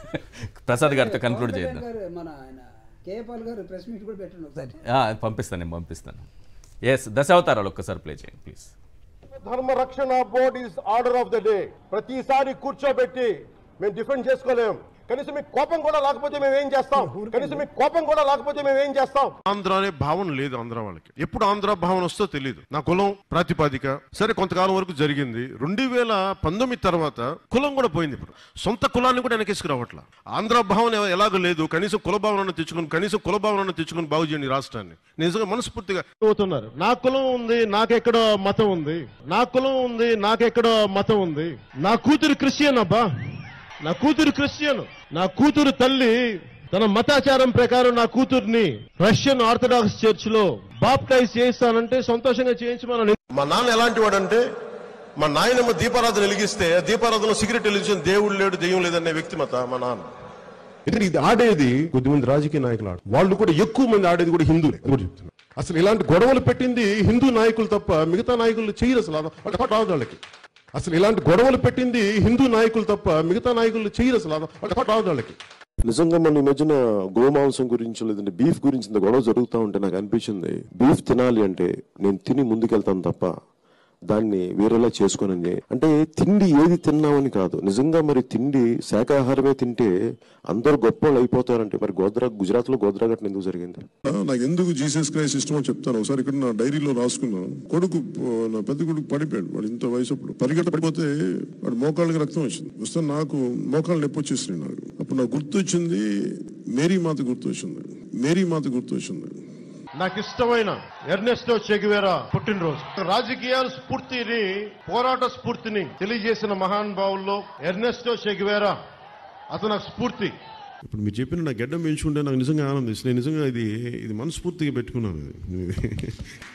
ప్రసాద్ గారితో కన్క్లూడ్ పవన్ చేద్దాం కళ్యాణ్ గారు మన ఆయన కేపాల్ గారు ప్రెస్ మీట్ కూడా పెట్టండి ఒకసారి ఆ, పంపిస్తాను నేను పంపిస్తాను ఎస్ దశావతారాలు ఒక్కసారి ప్లే చేయండి please Dharma Rakshana board is order of the day ప్రతిసారి కూర్చోబెట్టి మేము డిఫెండ్ చేసుకోలేం కనీసం మీకు కోపం కూడా లేకపోతే మేము ఏం చేస్తాం కనీసం మీకు కోపం కూడా లేకపోతే మేము ఏం చేస్తాం ఆంధ్ర అనే భావన లేదు ఆంధ్ర వాళ్ళకి ఎప్పుడు ఆంధ్ర భావన వస్తో తెలియదు నా కులం ప్రాతిపాదిక సరే కొంతకాలం వరకు జరిగింది రెండు వేల పంతొమ్మిది తర్వాత కులం కూడా పోయింది ఇప్పుడు సొంత కులాన్ని కూడా వెనకేసుకురావట్ల ఆంధ్ర భావన ఎ- ఎలాగో లేదు కనీసం కుల భావనను తెచ్చుకుని కనీసం కుల భావనను తెచ్చుకుని బాగు చేయండి ఈ రాష్ట్రాన్ని నిజంగా మనస్ఫూర్తిగా అవుతున్నారు నా కులం ఉంది నాకెక్కడో మతం ఉంది నా కులం ఉంది నాకెక్కడో మతం ఉంది నా కూతురు క్రిస్టియన్ అబ్బా నా కూతురు క్రిస్టియన్ నా కూతురు తల్లి తన మతాచారం ప్రకారం నా కూతుర్ని రష్యన్ ఆర్థడాక్స్ చర్చ్ లో బాప్టైజ్ చేయిస్తానంటే సంతోషంగా చేయించమని మా నాన్న ఎలాంటి వాడంటే మా నాయనమ్మ దీపారాధన వెలిగిస్తే దీపారాధన సిగరెట్ వెలిగించిన దేవుడు లేడు దెయ్యం లేదనే వ్యక్తిమత మా నాన్న ఎందుకంటే ఇది ఆడేది కొద్దిమంది రాజకీయ నాయకులు ఆడు వాళ్ళు కూడా ఎక్కువ మంది ఆడేది కూడా హిందువులే అది కూడా చెప్తున్నా అసలు ఇలాంటి గొడవలు పెట్టింది హిందూ నాయకులు తప్ప మిగతా నాయకులు చేయరు అసలు అది- వాళ్ళకి పాటు రాదు వాళ్ళకి అసలు ఇలాంటి గొడవలు పెట్టింది హిందూ నాయకులు తప్ప మిగతా నాయకులు చేయరు అసలు అది- వాళ్ళకి పాటు రాదు వాళ్ళకి నిజంగా మన ఈ మధ్యన గోమాంసం గురించి లేదంటే బీఫ్ గురించి ఇంత గొడవ జరుగుతూ ఉంటే నాకు అనిపించింది బీఫ్ తినాలి అంటే నేను తిని ముందుకెళ్తాను తప్ప దాన్ని వేరేలా చేసుకోనని అంటే తిండి ఏది తిన్నామని కాదు నిజంగా మరి తిండి శాకాహారమే తింటే అందరూ గొప్ప వాళ్ళు అయిపోతారంటే మరి గోద్రా గుజరాత్ లో గోద్రా ఘటన ఎందుకు జరిగింది నాకు ఎందుకు జీసస్ క్రైస్ట్ ఇష్టమో చెప్తాను ఒకసారి ఇక్కడ నా డైరీలో రాసుకున్నాను కొడుకు ఆ, నా పెద్ద కొడుకు పడిపోయాడు వాడు ఇంత వయసు అప్పుడు పరిగెట్ట పడిపోతే వాడు మోకాళ్ళకి రక్తం వచ్చింది వస్తే నాకు మోకాళ్ళు నొప్పి వచ్చేసినాయి నాకు అప్పుడు నాకు గుర్తు వచ్చింది మేరీ మాత గుర్తు వచ్చింది మేరీ మాత గుర్తు వచ్చింది నాకు ఇష్టమైన ఎర్నెస్టో చెగువేరా పుట్టినరోజు రాజకీయాల స్ఫూర్తిని పోరాట స్ఫూర్తిని తెలియజేసిన మహానుభావుల్లో ఎర్నెస్టో చెగువేరా అతను నాకు స్ఫూర్తి ఇప్పుడు మీరు చెప్పిన నా గడ్డం పెంచుకుంటే నాకు నిజంగా ఆనందిస్తుంది నేను నిజంగా ఇది ఇది మనస్ఫూర్తిగా పెట్టుకున్నాను ఇది.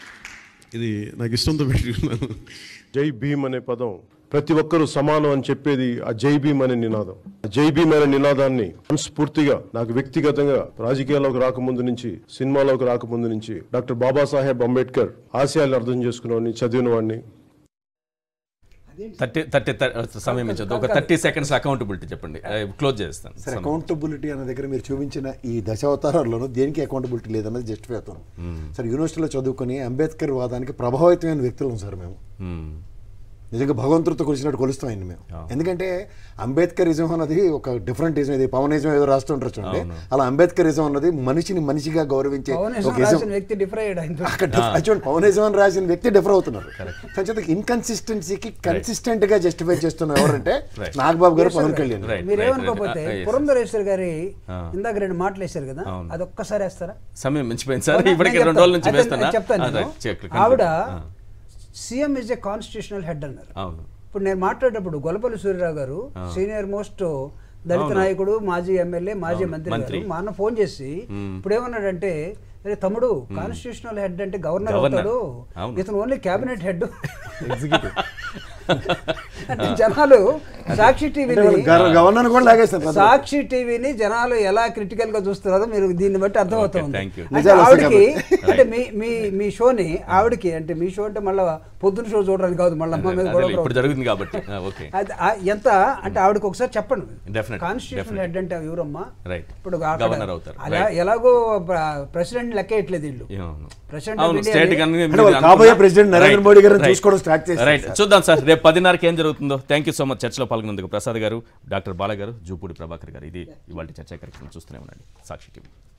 ఇది నాకు ఇష్టంతో పెట్టుకున్నాను జై భీమ్ అనే పదం ప్రతి ఒక్కరూ సమానం అని చెప్పేది ఆ జై భీమ్ అనే నినాదం ఆ జై భీమ్ అనే నినాదాన్ని మనస్ఫూర్తిగా నాకు వ్యక్తిగతంగా రాజకీయాల్లోకి రాకముందు నుంచి సినిమాలోకి రాకముందు నుంచి డాక్టర్ బాబాసాహెబ్ అంబేద్కర్ ఆశయాలు అర్థం చేసుకున్నవాడిని చదివిన వాడిని థర్టీ థర్టీ సమయం ఇచ్చొద్దు ఒక థర్టీ సెకండ్స్ అకౌంటబిలిటీ చెప్పండి క్లోజ్ చేస్తాను సరే అకౌంటబిలిటీ అనే దగ్గర మీరు చూపించిన ఈ దశావతారాల్లోనూ దేనికి అకౌంటబిలిటీ లేదన్నది జస్టిఫై అవుతాం సరే యూనివర్సిటీలో చదువుకొని అంబేద్కర్ వాదానికి ప్రభావితమైన వ్యక్తులం సార్ మేము మ్మ్. నిజంగా భగవంతుడితో కొలిసినట్టు కొలుస్తాం ఆయన్ని మేము ఎందుకంటే అంబేద్కరిజం అన్నది ఒక డిఫరెంట్ ఇజం ఇది పవనిజం ఏదో రాస్తుంటారు చూడండి అలా అంబేద్కరిజం అన్నది మనిషిని మనిషిగా గౌరవించే పవన్ ఒక ఇజం రాసిన వ్యక్తి డిఫర్ అయ్యాడు ఆయన అక్కడ డిఫ్- అది చూడండి పవనిజం అని రాసిన వ్యక్తి డిఫర్ అవుతున్నారు కొంచెం ఇన్కన్సిస్టెన్సీకి కన్సిస్టెంట్ గా జస్టిఫై చేస్తున్న ఎవరంటే Right. నాగబాబు గారు పవన్ కళ్యాణ్ Right. మీరు ఏమనుకోకపోతే right. Ah, yes. పురంధరేశ్వర్ గారి ఇందాక రెండు మాటలు వేశారు కదా అది ఒక్కసారి వేస్తారా సమయం మించిపోయింది సార్ అవునా? ఇప్పటికి నేను రెండు రోజుల నుంచి చెప్తాను. వేస్తున్నా అదే చెప్తాను ఆ, నేను. right. Check, conclude. ఆవిడ ఆ, CM is a constitutional head అన్నారు అవును ఇప్పుడు నేను మాట్లాడేటప్పుడు గొల్లపల్లి సూర్యరావు గారు సీనియర్ మోస్ట్ దళిత అవును. నాయకుడు మాజీ ఎమ్మెల్యే మాజీ అవును, మంత్రి మంత్రి. గారు మా అన్న ఫోన్ చేసి ఇప్పుడు ఏమన్నాడంటే అరే తమ్ముడు కాన్స్టిట్యూషనల్ హెడ్ అంటే గవర్నర్ గవర్నర్. అవుతాడు అవును. ఇతను ఓన్లీ క్యాబినెట్ హెడ్ అంటే జనాలు సాక్షి అంటే టీవీని వాళ్ళు గవ- గవర్నర్ కూడా లాగేస్తారు ప్రజలు. సాక్షి టీవీని జనాలు ఎలా క్రిటికల్ గా చూస్తున్నారో మీరు దీన్ని బట్టి అర్థమవుతుంది thank you. అంటే నిజాలు వస్తాయి ఆవిడకి అంటే మీ మీ మీ షోని ఆవిడకి అంటే మీ షో అంటే మళ్ళీ పొద్దున షో చూడడానికి కాదు మళ్ళీ అమ్మ మీద అదేలే, గొడవ ఇప్పుడు జరుగుతుంది కాబట్టి ఆ, ఓకే అది ఆ- ఎంత అంటే ఆవిడకి ఒకసారి చెప్పండి Definitely, కాన్స్టిట్యూషన్ definitely. హెడ్ అంటే ఎవరమ్మా Right. ఇప్పుడు అక్కడ Governor అవుతారు. అలా Right. ఎలాగో ప్రెసిడెంట్ లెక్కేయట్లేదు వీళ్ళు అవును. President అవును, of India state ని- కనుక అంటే మీరు వాళ్ళు అనుకున్న- కాబోయే president నరేంద్ర Right, మోడీ గారిని right. చూసుకోవడం start చేస్తారు రైట్ చూద్దాం సార్ రేపు పదిన్నరకి ఏం జరుగుతుందో థ్యాంక్ యూ సో మచ్ చర్చలో పాల్గొన్నందుకు ప్రసాద్ గారు డాక్టర్ బాల గారు జూపూడి ప్రభాకర్ గారు ఇది ఇవాళ చర్చా కార్యక్రమం చూస్తూనే ఉండండి సాక్షి టీవీ